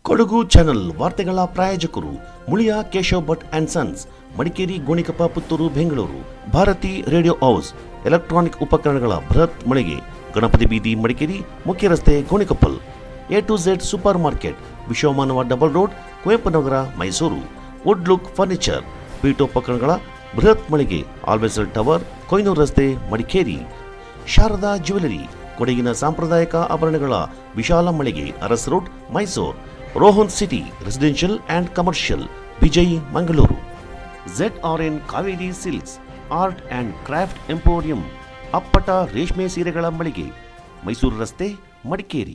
Kodagu channel ವಾರ್ತೆಗಳ ಪ್ರಾಯೋಜಕರು Muliya Keshav Bhat and sons Madikeri Gonikoppa Puttur Bengaluru Bharati radio house electronic ಉಪಕರಣಗಳ ಬೃಹತ್ ಮಳಿಗೆ ಗಣಪತಿ ಬೀದಿ ಮಡಿಕೇರಿ ಮುಖ್ಯ ರಸ್ತೆ Gonikoppal A to Z super market Vishwamanava double road Kuvempu Nagar Mysuru wood look furniture ಪೀಠೋಪಕರಣಗಳ ಬೃಹತ್ ಮಳಿಗೆ ಆಲ್ವೆಸಲ್ ಟವರ್ ಕೊಯ್ನೂರು ರಸ್ತೆ ಮಡಿಕೇರಿ ಶಾರದಾ ಜ್ಯುವೆಲರಿ ಕೊಡಗಿನ ಸಾಂಪ್ರದಾಯಿಕ ಆಭರಣಗಳ ವಿಶಾಲ ಮಳಿಗೆ Aras road Mysuru Rohan city residential and commercial Vijay Mangaluru Z R N Kaveri silks art and craft emporium ಅಪ್ಪಟ ರೇಷ್ಮೆ ಸೀರೆಗಳ ಮಳಿಗೆ ಮೈಸೂರು ರಸ್ತೆ ಮಡಿಕೇರಿ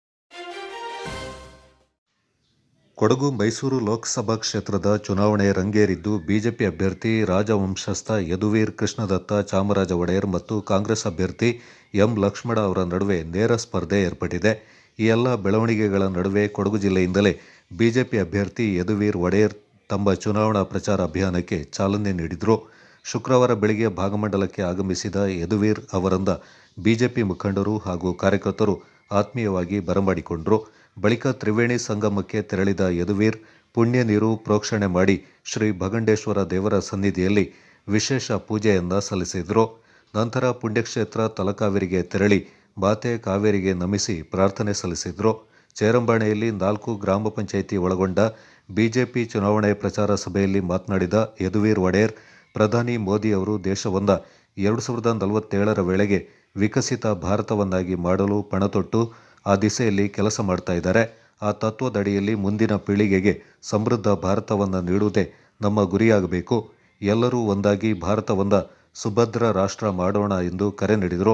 ಕೊಡಗು ಮೈಸೂರು ಲೋಕಸಭಾ ಕ್ಷೇತ್ರದ ಚುನಾವಣೆ ರಂಗೇರಿದ್ದು ಬಿಜೆಪಿ ಅಭ್ಯರ್ಥಿ ರಾಜವಂಶಸ್ಥ ಯದುವೀರ್ ಕೃಷ್ಣದತ್ತ ಚಾಮರಾಜ ಒಡೆಯರ್ ಮತ್ತು ಕಾಂಗ್ರೆಸ್ ಅಭ್ಯರ್ಥಿ ಎಂ ಲಕ್ಷ್ಮಣ ಅವರ ನಡುವೆ ನೇರ ಸ್ಪರ್ಧೆ ಏರ್ಪಟ್ಟಿದೆ ಈ ಎಲ್ಲ ಬೆಳವಣಿಗೆಗಳ ನಡುವೆ ಕೊಡಗು ಜಿಲ್ಲೆಯಿಂದಲೇ ಬಿಜೆಪಿ ಅಭ್ಯರ್ಥಿ ಯದುವೀರ್ ಒಡೆಯರ್ ತಮ್ಮ ಚುನಾವಣಾ ಪ್ರಚಾರ ಅಭಿಯಾನಕ್ಕೆ ಚಾಲನೆ ನೀಡಿದರು ಶುಕ್ರವಾರ ಬೆಳಗ್ಗೆ ಭಾಗಮಂಡಲಕ್ಕೆ ಆಗಮಿಸಿದ ಯದುವೀರ್ ಅವರಿಂದ ಬಿಜೆಪಿ ಮುಖಂಡರು ಹಾಗೂ ಕಾರ್ಯಕರ್ತರು ಆತ್ಮೀಯವಾಗಿ ಬರಮಾಡಿಕೊಂಡರು ಬಳಿಕ ತ್ರಿವೇಣಿ ಸಂಗಮಕ್ಕೆ ತೆರಳಿದ ಯದುವೀರ್ ಪುಣ್ಯ ನೀರು ಪ್ರೋಕ್ಷಣೆ ಮಾಡಿ ಶ್ರೀ ಭಗಂಡೇಶ್ವರ ದೇವರ ಸನ್ನಿಧಿಯಲ್ಲಿ ವಿಶೇಷ ಪೂಜೆಯನ್ನ ಸಲ್ಲಿಸಿದರು ನಂತರ ಪುಣ್ಯಕ್ಷೇತ್ರ ತಲಕಾವೇರಿಗೆ ತೆರಳಿ ಬಾತೆ ಕಾವೇರಿಗೆ ನಮಿಸಿ ಪ್ರಾರ್ಥನೆ ಸಲ್ಲಿಸಿದರು ಚೇರಂಬಾಣೆಯಲ್ಲಿ ನಾಲ್ಕು ಗ್ರಾಮ ಪಂಚಾಯಿತಿ ಒಳಗೊಂಡ ಬಿಜೆಪಿ ಚುನಾವಣೆ ಪ್ರಚಾರ ಸಭೆಯಲ್ಲಿ ಮಾತನಾಡಿದ ಯದುವೀರ್ ಒಡೆಯರ್ ಪ್ರಧಾನಿ ಮೋದಿ ಅವರು ದೇಶವನ್ನ ಎರಡು ಸಾವಿರದ ನಲವತ್ತೇಳರ ವೇಳೆಗೆ ವಿಕಸಿತ ಭಾರತವನ್ನಾಗಿ ಮಾಡಲು ಪಣತೊಟ್ಟು ಆ ದಿಸೆಯಲ್ಲಿ ಕೆಲಸ ಮಾಡ್ತಾ ಇದ್ದಾರೆ ಆ ತತ್ವದಡಿಯಲ್ಲಿ ಮುಂದಿನ ಪೀಳಿಗೆಗೆ ಸಮೃದ್ಧ ಭಾರತವನ್ನು ನೀಡುವುದೇ ನಮ್ಮ ಗುರಿಯಾಗಬೇಕು ಎಲ್ಲರೂ ಒಂದಾಗಿ ಭಾರತವನ್ನ ಸುಭದ್ರ ರಾಷ್ಟ್ರ ಮಾಡೋಣ ಎಂದು ಕರೆ ನೀಡಿದರು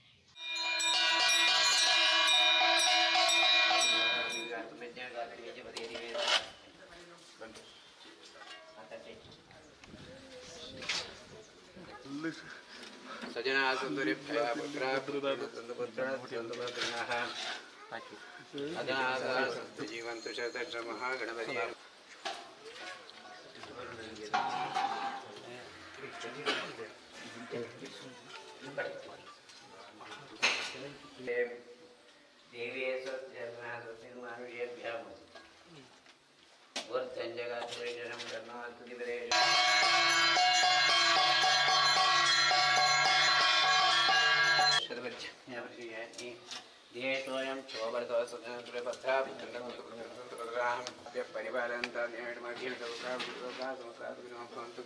सजना सुन्दरिभ्यः पुत्राः पुत्रपुत्रः अजाः सन्तु जीवन्तु शतश्रमः गणपति देवी स्वस्तिर्मानुषेभ्यः वर्धञ्जगात्रेशनं कर्णास्तुतिपरेश ध्येयोऽयं क्षोभरतो सुजनपुरपथाभ्य परिपालयन्तः भवन्तु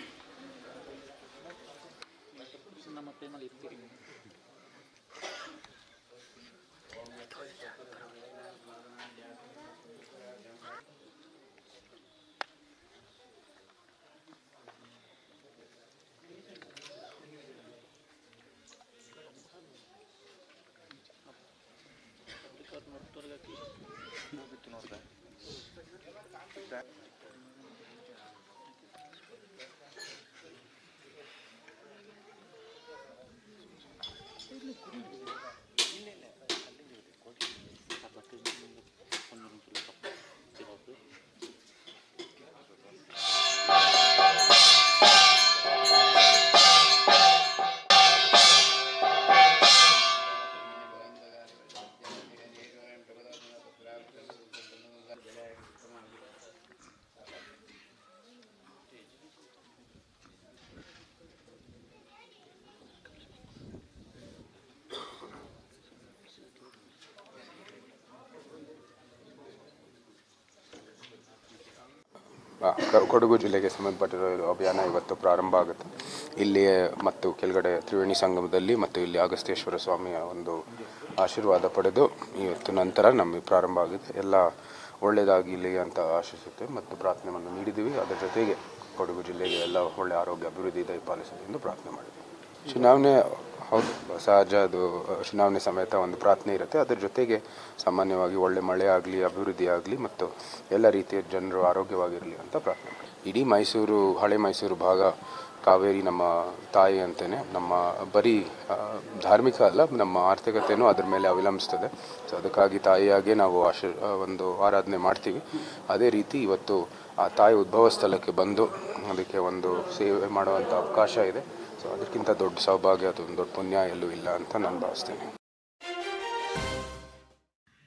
ಆ, ಕ- ಕೊಡಗು ಜಿಲ್ಲೆಗೆ ಸಂಬಂಧಪಟ್ಟಿರೋ ಇದು ಅಭಿಯಾನ ಇವತ್ತು ಪ್ರಾರಂಭ ಆಗುತ್ತೆ ಇಲ್ಲಿ ಮತ್ತು ಕೆಳಗಡೆ ತ್ರಿವೇಣಿ ಸಂಗಮದಲ್ಲಿ ಮತ್ತು ಇಲ್ಲಿ ಅಗಸ್ತೇಶ್ವರ ಸ್ವಾಮಿಯ ಒಂದು ಆಶೀರ್ವಾದ ಪಡೆದು ಇವತ್ತು ನಂತರ ನಮಗೆ ಪ್ರಾರಂಭ ಆಗಿದೆ ಎಲ್ಲ ಒಳ್ಳೆಯದಾಗಲಿ ಅಂತ ಆಶಿಸುತ್ತೇವೆ ಮತ್ತು ಪ್ರಾರ್ಥನೆಯನ್ನು ನೀಡಿದ್ದೀವಿ ಅದರ ಜೊತೆಗೆ ಕೊಡಗು ಜಿಲ್ಲೆಗೆ ಎಲ್ಲ ಒಳ್ಳೆ ಆರೋಗ್ಯ ಅಭಿವೃದ್ಧಿ ದಯಪಾಲಿಸಲಿ ಎಂದು ಪ್ರಾರ್ಥನೆ ಮಾಡಿದ್ದೀವಿ ಚುನಾವಣೆ ಹೌದು ಸಹಜ ಅದು ಅ, ಚುನಾವಣೆ ಸಮೇತ ಒಂದು ಪ್ರಾರ್ಥನೆ ಇರುತ್ತೆ ಅದರ ಜೊತೆಗೆ ಸಾಮಾನ್ಯವಾಗಿ ಒಳ್ಳೆ ಮಳೆ ಆಗಲಿ ಅಭಿವೃದ್ಧಿ ಆಗಲಿ ಮತ್ತು ಎಲ್ಲ ರೀತಿಯ ಜನರು ಆರೋಗ್ಯವಾಗಿರಲಿ ಅಂತ ಪ್ರಾರ್ಥನೆ ಮಾಡಿ ಇಡೀ ಮೈಸೂರು ಹಳೆ ಮೈಸೂರು ಭಾಗ ಕಾವೇರಿ ನಮ್ಮ ತಾಯಿ ಅಂತಲೇ ನಮ್ಮ ಬರೀ ಆ, ಧಾರ್ಮಿಕ ಅಲ್ಲ ನಮ್ಮ ಆರ್ಥಿಕತೆಯೂ ಅದ್ರ ಮೇಲೆ ಅವಲಂಬಿಸ್ತದೆ ಸೊ ಅದಕ್ಕಾಗಿ ತಾಯಿಯಾಗೆ ನಾವು ಆಶ ಆ, ಒಂದು ಆರಾಧನೆ ಮಾಡ್ತೀವಿ ಅದೇ ರೀತಿ ಇವತ್ತು ಆ ತಾಯಿ ಉದ್ಭವ ಸ್ಥಳಕ್ಕೆ ಬಂದು ಅದಕ್ಕೆ ಒಂದು ಸೇವೆ ಮಾಡುವಂಥ ಅವಕಾಶ ಇದೆ ಸೊ ಅದಕ್ಕಿಂತ ದೊಡ್ಡ ಸೌಭಾಗ್ಯ ಅಥವಾ ದೊಡ್ಡ ಪುಣ್ಯ ಎಲ್ಲೂ ಇಲ್ಲ ಅಂತ ನಾನು ಭಾವಿಸ್ತೇನೆ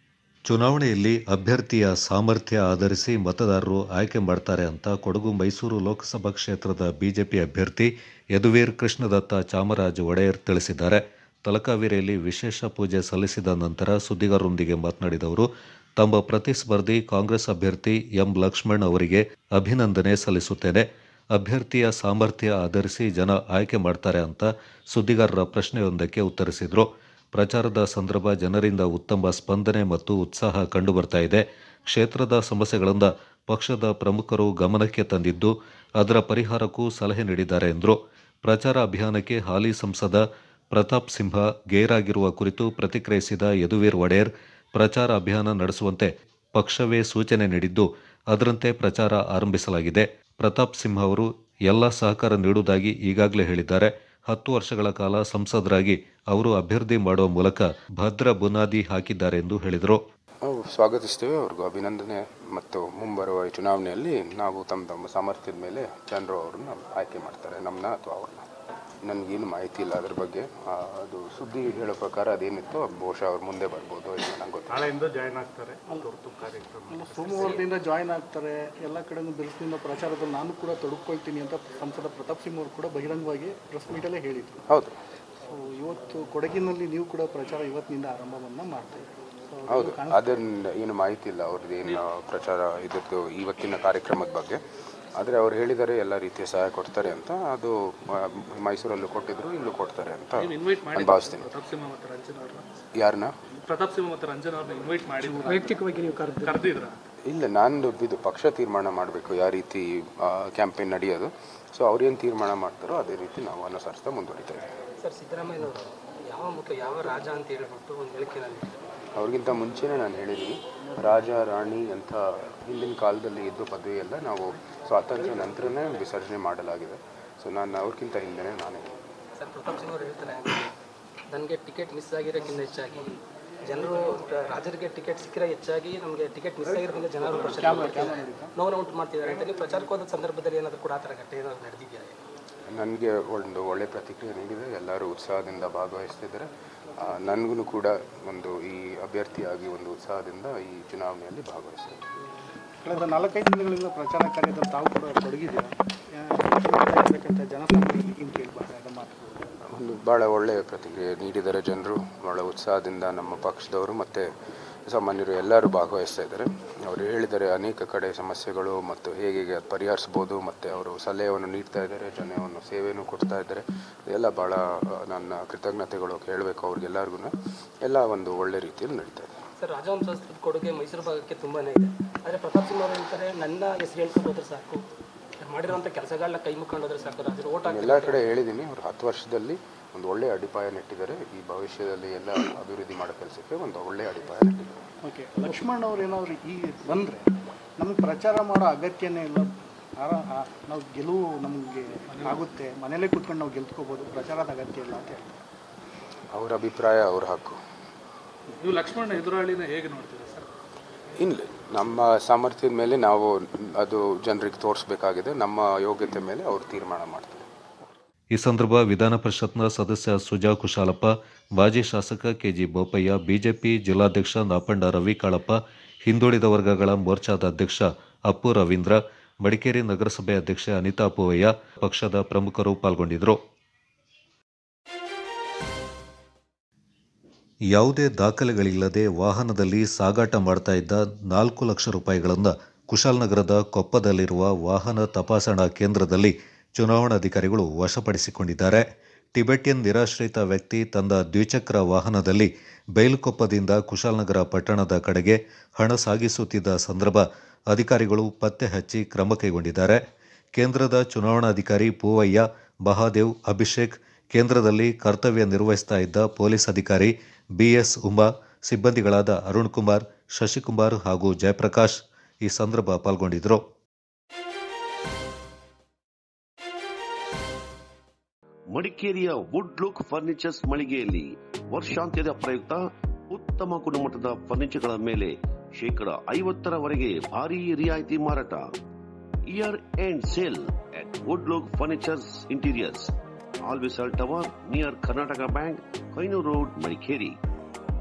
ಚುನಾವಣೆಯಲ್ಲಿ ಅಭ್ಯರ್ಥಿಯ ಸಾಮರ್ಥ್ಯ ಆಧರಿಸಿ ಮತದಾರರು ಆಯ್ಕೆ ಮಾಡ್ತಾರೆ ಅಂತ ಕೊಡಗು ಮೈಸೂರು ಲೋಕಸಭಾ ಕ್ಷೇತ್ರದ ಬಿಜೆಪಿ ಅಭ್ಯರ್ಥಿ ಯದುವೀರ್ ಕೃಷ್ಣದತ್ತ ಚಾಮರಾಜ ಒಡೆಯರ್ ತಿಳಿಸಿದ್ದಾರೆ ತಲಕಾವೇರಿಯಲ್ಲಿ ವಿಶೇಷ ಪೂಜೆ ಸಲ್ಲಿಸಿದ ನಂತರ ಸುದ್ದಿಗಾರರೊಂದಿಗೆ ಮಾತನಾಡಿದ ಅವರು ತಮ್ಮ ಪ್ರತಿಸ್ಪರ್ಧಿ ಕಾಂಗ್ರೆಸ್ ಅಭ್ಯರ್ಥಿ ಎಂ ಲಕ್ಷ್ಮಣ್ ಅವರಿಗೆ ಅಭಿನಂದನೆ ಸಲ್ಲಿಸುತ್ತೇನೆ ಅಭ್ಯರ್ಥಿಯ ಸಾಮರ್ಥ್ಯ ಆಧರಿಸಿ ಜನ ಆಯ್ಕೆ ಮಾಡ್ತಾರೆ ಅಂತ ಸುದ್ದಿಗಾರರ ಪ್ರಶ್ನೆಯೊಂದಕ್ಕೆ ಉತ್ತರಿಸಿದರು ಪ್ರಚಾರದ ಸಂದರ್ಭ ಜನರಿಂದ ಉತ್ತಮ ಸ್ಪಂದನೆ ಮತ್ತು ಉತ್ಸಾಹ ಕಂಡುಬರ್ತಾ ಇದೆ ಕ್ಷೇತ್ರದ ಸಮಸ್ಯೆಗಳಿಂದ ಪಕ್ಷದ ಪ್ರಮುಖರು ಗಮನಕ್ಕೆ ತಂದಿದ್ದು ಅದರ ಪರಿಹಾರಕ್ಕೂ ಸಲಹೆ ನೀಡಿದ್ದಾರೆ ಎಂದರು ಪ್ರಚಾರ ಅಭಿಯಾನಕ್ಕೆ ಹಾಲಿ ಸಂಸದ ಪ್ರತಾಪ್ ಸಿಂಹ ಗೈರಾಗಿರುವ ಕುರಿತು ಪ್ರತಿಕ್ರಿಯಿಸಿದ ಯದುವೀರ್ ಒಡೆಯರ್ ಪ್ರಚಾರ ಅಭಿಯಾನ ನಡೆಸುವಂತೆ ಪಕ್ಷವೇ ಸೂಚನೆ ನೀಡಿದ್ದು ಅದರಂತೆ ಪ್ರಚಾರ ಆರಂಭಿಸಲಾಗಿದೆ ಪ್ರತಾಪ್ ಸಿಂಹ ಅವರು ಎಲ್ಲ ಸಹಕಾರ ನೀಡುವುದಾಗಿ ಈಗಾಗಲೇ ಹೇಳಿದ್ದಾರೆ ಹತ್ತು ವರ್ಷಗಳ ಕಾಲ ಸಂಸದರಾಗಿ ಅವರು ಅಭ್ಯರ್ಥಿ ಮಾಡುವ ಮೂಲಕ ಭದ್ರ ಬುನಾದಿ ಹಾಕಿದ್ದಾರೆ ಎಂದು ಹೇಳಿದರು ನಾವು ಸ್ವಾಗತಿಸ್ತೇವೆ ಅವ್ರಿಗೂ ಅಭಿನಂದನೆ ಮತ್ತು ಮುಂಬರುವ ಈ ಚುನಾವಣೆಯಲ್ಲಿ ನಾವು ತಮ್ಮ ತಮ್ಮ ಸಾಮರ್ಥ್ಯದ ಮೇಲೆ ಜನರು ಅವ್ರನ್ನ ಆಯ್ಕೆ ಮಾಡ್ತಾರೆ ನಮ್ಮನ್ನ ಅಥವಾ ಅವ್ರನ್ನ ನನಗೇನು ಮಾಹಿತಿ ಇಲ್ಲ ಅದ್ರ ಬಗ್ಗೆ ಆ, ಅದು ಸುದ್ದಿ ಹೇಳೋ ಪ್ರಕಾರ ಅದೇನಿತ್ತು ಬಹುಶಃ ಅವ್ರು ಮುಂದೆ ಬರ್ಬೋದು ಇಲ್ಲ ನಂಗೆ ಗೊತ್ತಿಲ್ಲ ನಾಳೆಯಿಂದ ಜಾಯ್ನ್ ಆಗ್ತಾರೆ ತುರ್ತು ಕಾರ್ಯಕ್ರಮ ಅಲ್ಲ, ಸೋಮವಾರದಿಂದ ಜಾಯ್ನ್ ಆಗ್ತಾರೆ ಎಲ್ಲ ಕಡೆನೂ ಬಿರುಸಿನಿಂದ ಪ್ರಚಾರದಲ್ಲಿ ನಾನು ಕೂಡ ತೊಡಕೊಳ್ತೀನಿ ಅಂತ ಸಂಸದ ಪ್ರತಾಪ್ ಸಿಂಗ್ ಅವರು ಕೂಡ ಬಹಿರಂಗವಾಗಿ ಪ್ರೆಸ್ ಮೀಟಲ್ಲೇ ಹೇಳಿದರು ಹೌದು ಸೊ ಇವತ್ತು ಕೊಡಗಿನಲ್ಲಿ ನೀವು ಕೂಡ ಪ್ರಚಾರ ಇವತ್ತಿನಿಂದ ಆರಂಭವನ್ನು ಮಾಡ್ತಾ ಇದ್ದೀರಿ ಸೊ ಹೌದು ಅದನ್ನ ಏನು ಮಾಹಿತಿ ಇಲ್ಲ ಅವ್ರದ್ದು ಏನು ಪ್ರಚಾರ ಇದ್ರದ್ದು ಇವತ್ತಿನ ಕಾರ್ಯಕ್ರಮದ ಬಗ್ಗೆ ಆದರೆ ಅವ್ರು ಹೇಳಿದ್ದಾರೆ ಎಲ್ಲ ರೀತಿಯ ಸಹಾಯ ಕೊಡ್ತಾರೆ ಅಂತ ಅದು ಆ, ಮೈಸೂರಲ್ಲೂ ಕೊಟ್ಟಿದ್ರು ಇಲ್ಲೂ ಕೊಡ್ತಾರೆ ಅಂತ ಇನ್ವೈಟ್ ನಾನು ಭಾವಿಸ್ತೀನಿ ಪ್ರತಾಪ್ ಸಿಂಹ ಮತ್ತು ರಂಜನ್ ಅವ್ರನ್ನ ಯಾರನ್ನ ಪ್ರತಾಪ್ ಸಿಂಹ ಮತ್ತು ರಂಜನ್ ಅವ್ರನ್ನ ಇನ್ವೈಟ್ ಮಾಡಿ ವೈಯಕ್ತಿಕವಾಗಿ ನೀವು ಕರೆದು ಕರೆದಿದ್ರ ಇಲ್ಲ ನಾನು ಇದು ಪಕ್ಷ ತೀರ್ಮಾನ ಮಾಡಬೇಕು ಯಾವ ರೀತಿ ಕ್ಯಾಂಪೇನ್ ನಡೆಯೋದು ಸೊ ಅವ್ರೇನು ತೀರ್ಮಾನ ಮಾಡ್ತಾರೋ ಅದೇ ರೀತಿ ನಾವು ಅನುಸರಿಸ್ತಾ ಮುಂದುವರಿತಾ ಇದ್ದೀವಿ ಸರ್ ಸಿದ್ದರಾಮಯ್ಯನವರು ಯಾವ ಮುಖ್ಯ ಯಾವ ರಾಜ ಅಂತ ಹೇಳ್ಬಿಟ್ಟು ಒಂದು ಹೇಳಿಕೆನಲ್ಲಿ ಅವ್ರಿಗಿಂತ ಮುಂಚೆನೇ ನಾನು ಹೇಳಿದ್ದೀನಿ ರಾಜ ರಾಣಿ ಅಂತ ಹಿಂದಿನ ಕಾಲದಲ್ಲಿ ಇದ್ದು ಪದವಿ ಎಲ್ಲ ನಾವು ಸ್ವಾತಂತ್ರ್ಯ ನಂತರನೇ ವಿಸರ್ಜನೆ ಮಾಡಲಾಗಿದೆ ಸೊ ನಾನು ಅವ್ರಿಗಿಂತ ಹಿಂದೆನೇ ನಾನೇ ಸರ್ ಪ್ರತಾಪ್ ಸಿಂಗ್ ಅವರು ಹೇಳ್ತಾರೆ ನನಗೆ ಟಿಕೆಟ್ ಮಿಸ್ ಆಗಿರೋಕ್ಕಿಂತ ಹೆಚ್ಚಾಗಿ ಜನರು ರಾಜರಿಗೆ ಟಿಕೆಟ್ ಸಿಕ್ಕಿರೋ ಹೆಚ್ಚಾಗಿ ನಮಗೆ ಟಿಕೆಟ್ ಮಿಸ್ ಆಗಿರೋದ್ರಿಂದ ಜನರು ನೋವನ್ನು ಉಂಟು ಮಾಡ್ತಿದ್ದಾರೆ ಅಂತ ನೀವು ಪ್ರಚಾರಕ್ಕೆ ಹೋದ ಸಂದರ್ಭದಲ್ಲಿ ಏನಾದರೂ ಕೂಡ ಆ ಥರ ಘಟನೆ ಏನಾದ್ರು ನಡೆದಿದೆಯಾ ನನಗೆ ಒಂದು ಒಳ್ಳೆ ಪ್ರತಿಕ್ರಿಯೆ ನೀಡಿದೆ ಎಲ್ಲರೂ ಉತ್ಸಾಹದಿಂದ ಭಾಗವಹಿಸ್ತಿದ್ದಾರೆ ನನಗೂ ಕೂಡ ಒಂದು ಈ ಅಭ್ಯರ್ಥಿಯಾಗಿ ಒಂದು ಉತ್ಸಾಹದಿಂದ ಈ ಚುನಾವಣೆಯಲ್ಲಿ ಭಾಗವಹಿಸ್ತೀನಿ ಕಳೆದ ನಾಲ್ಕೈದು ದಿನಗಳಿಂದ ಪ್ರಚಾರ ಕಾರ್ಯದಲ್ಲಿ ತಾವು ಕೂಡ ತೊಡಗಿದ್ದೀರಾ ಇರಬೇಕಂತ ಜನಸಾಮಾನ್ಯರಿಗೆ ಹಿಂಗೆ ಕೇಳಬಾರ್ದಾದ ಮಾತುಗಳು ಒಂದು ಭಾಳ ಒಳ್ಳೆಯ ಪ್ರತಿಕ್ರಿಯೆ ನೀಡಿದ್ದಾರೆ ಜನರು ಭಾಳ ಉತ್ಸಾಹದಿಂದ ನಮ್ಮ ಪಕ್ಷದವರು ಮತ್ತು ಸಾಮಾನ್ಯರು ಎಲ್ಲರೂ ಭಾಗವಹಿಸ್ತಾ ಇದ್ದಾರೆ ಅವರು ಹೇಳಿದ್ದಾರೆ ಅನೇಕ ಕಡೆ ಸಮಸ್ಯೆಗಳು ಮತ್ತು ಹೇಗೆ ಹೇಗೆ ಅದ್ ಪರಿಹರಿಸ್ಬೋದು ಮತ್ತು ಅವರು ಸಲಹೆಯನ್ನು ನೀಡ್ತಾ ಇದ್ದಾರೆ ಜನವನ್ನು ಸೇವೆಯನ್ನು ಕೊಡ್ತಾ ಇದ್ದಾರೆ ಎಲ್ಲ ಭಾಳ ಆ, ನನ್ನ ಕೃತಜ್ಞತೆಗಳು ಹೇಳಬೇಕು ಅವ್ರಿಗೆಲ್ಲರಿಗೂ ಎಲ್ಲ ಒಂದು ಒಳ್ಳೆ ರೀತಿಯಲ್ಲಿ ನಡೀತಾ ಇದೆ ಸರ್ ರಾಜವಂಶಸ್ಥದ ಕೊಡುಗೆ ಮೈಸೂರು ಭಾಗಕ್ಕೆ ತುಂಬಾ ಇದೆ ಆದರೆ ಪ್ರತಾಪ್ ಸಿಂಗ್ ಅವರು ಹೇಳ್ತಾರೆ ನನ್ನ ಹೆಸರು ಹೇಳ್ಕೊಂಡು ಹೋದ್ರೆ ಸಾಕು ಮಾಡಿರುವಂಥ ಕೆಲಸಗಳನ್ನ ಕೈ ಮುಕ್ಕೊಂಡು ಹೋದ್ರೆ ಸಾಕು ರಾಜರು ಓಟ್ ಹಾಕಿ ಎಲ್ಲ ಕಡೆ ಹೇಳಿದ್ದೀನಿ ಅವರು ಹತ್ತು ವರ್ಷದಲ್ಲಿ ಒಂದು ಒಳ್ಳೆಯ ಅಡಿಪಾಯ ನೆಟ್ಟಿದ್ದಾರೆ ಈ ಭವಿಷ್ಯದಲ್ಲಿ ಎಲ್ಲ ಅಭಿವೃದ್ಧಿ ಮಾಡೋ ಕೆಲಸಕ್ಕೆ ಒಂದು ಒಳ್ಳೆಯ ಅಡಿಪಾಯ ನೆಟ್ಟಿದ್ದಾರೆ ಓಕೆ ಲಕ್ಷ್ಮಣ್ ಅವ್ರು ಏನಾದ್ರು ಈ ಬಂದರೆ ನಮ್ಗೆ ಪ್ರಚಾರ ಮಾಡೋ ಅಗತ್ಯನೇ ಇಲ್ಲ ಆರ ಆ- ನಾವು ಗೆಲುವು ನಮಗೆ ಆಗುತ್ತೆ ಮನೇಲೇ ಕೂತ್ಕೊಂಡು ನಾವು ಗೆಲ್ತ್ಕೋಬೋದು ಪ್ರಚಾರದ ಅಗತ್ಯ ಇಲ್ಲ ಅಂತ ಹೇಳ್ತಾರೆ ಅವರ ಅಭಿಪ್ರಾಯ ಅವ್ರ ಹಕ್ಕು ನೀವು ಲಕ್ಷ್ಮಣ ಎದುರಾಳಿನ ಹೇಗೆ ನೋಡ್ತೀರಾ ಸರ್ ಇಲ್ಲ ನಮ್ಮ ಸಾಮರ್ಥ್ಯದ ಮೇಲೆ ನಾವು ಅದು ಜನರಿಗೆ ತೋರಿಸ್ಬೇಕಾಗಿದೆ ನಮ್ಮ ಯೋಗ್ಯತೆ ಮೇಲೆ ಅವರು ತೀರ್ಮಾನ ಮಾಡ್ತಾರೆ ಈ ಸಂದರ್ಭ ವಿಧಾನ ಪರಿಷತ್ನ ಸದಸ್ಯ ಸುಜಾ ಕುಶಾಲಪ್ಪ ಮಾಜಿ ಶಾಸಕ ಕೆಜಿ ಬೋಪಯ್ಯ ಬಿಜೆಪಿ ಜಿಲ್ಲಾಧ್ಯಕ್ಷ ನಾಪಂಡ ರವಿ ಕಾಳಪ್ಪ ಹಿಂದುಳಿದ ವರ್ಗಗಳ ಮೋರ್ಚಾದ ಅಧ್ಯಕ್ಷ ಅಪ್ಪು ರವೀಂದ್ರ ಮಡಿಕೇರಿ ನಗರಸಭೆ ಅಧ್ಯಕ್ಷೆ ಅನಿತಾ ಪೂವಯ್ಯ ಪಕ್ಷದ ಪ್ರಮುಖರು ಪಾಲ್ಗೊಂಡಿದ್ದರು ಯಾವುದೇ ದಾಖಲೆಗಳಿಲ್ಲದೆ ವಾಹನದಲ್ಲಿ ಸಾಗಾಟ ಮಾಡ್ತಾ ಇದ್ದ ನಾಲ್ಕು ಲಕ್ಷ ರೂಪಾಯಿಗಳನ್ನು ಕುಶಾಲನಗರದ ಕೊಪ್ಪದಲ್ಲಿರುವ ವಾಹನ ತಪಾಸಣಾ ಕೇಂದ್ರದಲ್ಲಿ ಚುನಾವಣಾಧಿಕಾರಿಗಳು ವಶಪಡಿಸಿಕೊಂಡಿದ್ದಾರೆ ಟಿಬೆಟಿಯನ್ ನಿರಾಶ್ರಿತ ವ್ಯಕ್ತಿ ತನ್ನ ದ್ವಿಚಕ್ರ ವಾಹನದಲ್ಲಿ ಬೈಲುಕೊಪ್ಪದಿಂದ ಕುಶಾಲನಗರ ಪಟ್ಟಣದ ಕಡೆಗೆ ಹಣ ಸಾಗಿಸುತ್ತಿದ್ದ ಸಂದರ್ಭ ಅಧಿಕಾರಿಗಳು ಪತ್ತೆ ಹಚ್ಚಿ ಕ್ರಮ ಕೈಗೊಂಡಿದ್ದಾರೆ ಕೇಂದ್ರದ ಚುನಾವಣಾಧಿಕಾರಿ ಪೂವಯ್ಯ ಮಹಾದೇವ್ ಅಭಿಷೇಕ್ ಕೇಂದ್ರದಲ್ಲಿ ಕರ್ತವ್ಯ ನಿರ್ವಹಿಸ್ತಾ ಇದ್ದ ಪೊಲೀಸ್ ಅಧಿಕಾರಿ ಬಿಎಸ್ ಉಮಾ ಸಿಬ್ಬಂದಿಗಳಾದ ಅರುಣ್ ಕುಮಾರ್ ಶಶಿಕುಮಾರ್ ಹಾಗೂ ಜಯಪ್ರಕಾಶ್ ಈ ಸಂದರ್ಭ ಪಾಲ್ಗೊಂಡಿದ್ದರು ಮಡಿಕೇರಿಯ ವುಡ್ ಲುಕ್ ಫರ್ನಿಚರ್ಸ್ ಮಳಿಗೆಯಲ್ಲಿ ವರ್ಷಾಂತ್ಯದ ಪ್ರಯುಕ್ತ ಉತ್ತಮ ಗುಣಮಟ್ಟದ ಫರ್ನಿಚರ್ಗಳ ಮೇಲೆ ಶೇಕಡ ಐವತ್ತರವರೆಗೆ ಭಾರಿ ರಿಯಾಯಿತಿ ಮಾರಾಟ year end sale at wood look furnitures interiors ಆಲ್ವಿಸಲ್ tower near Karnataka bank Kohinoor road Madikeri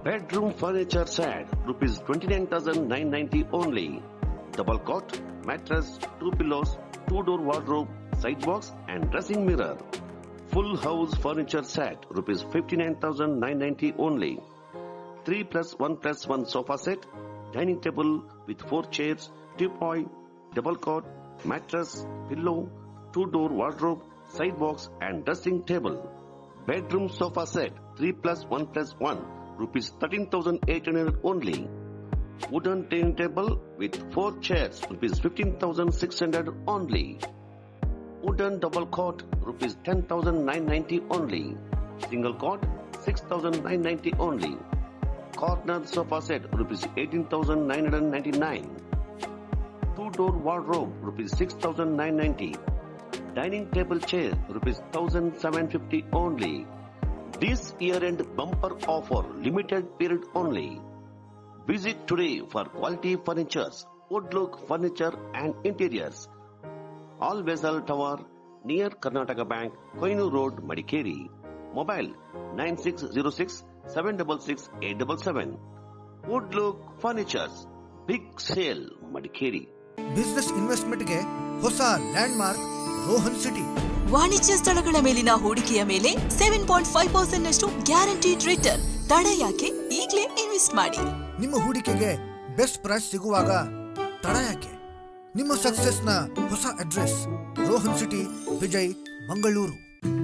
Bedroom furniture set, rupees 29,990 only. Double cot, mattress, two pillows, two door wardrobe, sidebox and dressing mirror. Full house furniture set, rupees 59,990 only. 3 plus 1 plus 1 sofa set, dining table with 4 chairs, teapot, double cot, mattress, pillow, 2 door wardrobe, sidebox and dressing table. Bedroom sofa set 3 plus 1 plus 1 rupees 13,800 only. Wooden dining table with 4 chairs rupees 15,600 only. Wooden double cot rupees 10,990 only. Single cot 6,990 only. Corner sofa set rupees 18,999. Two door wardrobe rupees 6,990. Dining table chair rupees 1,750 only. This year-end bumper offer limited period only. Visit today for quality furnitures, woodlook furniture and interiors. All Vessel Tower near Karnataka Bank, Koinu Road, Madikeri. Mobile 9606 766 877. Woodlook Furnitures. Big sale, Madikeri. Business ಇನ್ವೆಸ್ಟ್ಮೆಂಟ್ಗೆ ಹೊಸ land mark Rohan city ವಾಣಿಜ್ಯ ಸ್ಥಳಗಳ ಮೇಲಿನ ಹೂಡಿಕೆಯ ಮೇಲೆ seven point five percent ನಷ್ಟು guaranteed return ತಡ ಯಾಕೆ ಈಗಲೇ ಇನ್ವೆಸ್ಟ್ ಮಾಡಿ ನಿಮ್ಮ ಹೂಡಿಕೆಗೆ ಬೆಸ್ಟ್ ಪ್ರೈಸ್ ಸಿಗುವಾಗ ತಡ ಯಾಕೆ ನಿಮ್ಮ ಸಕ್ಸಸ್ನ ಹೊಸ address Rohan city Vijay Mangaluru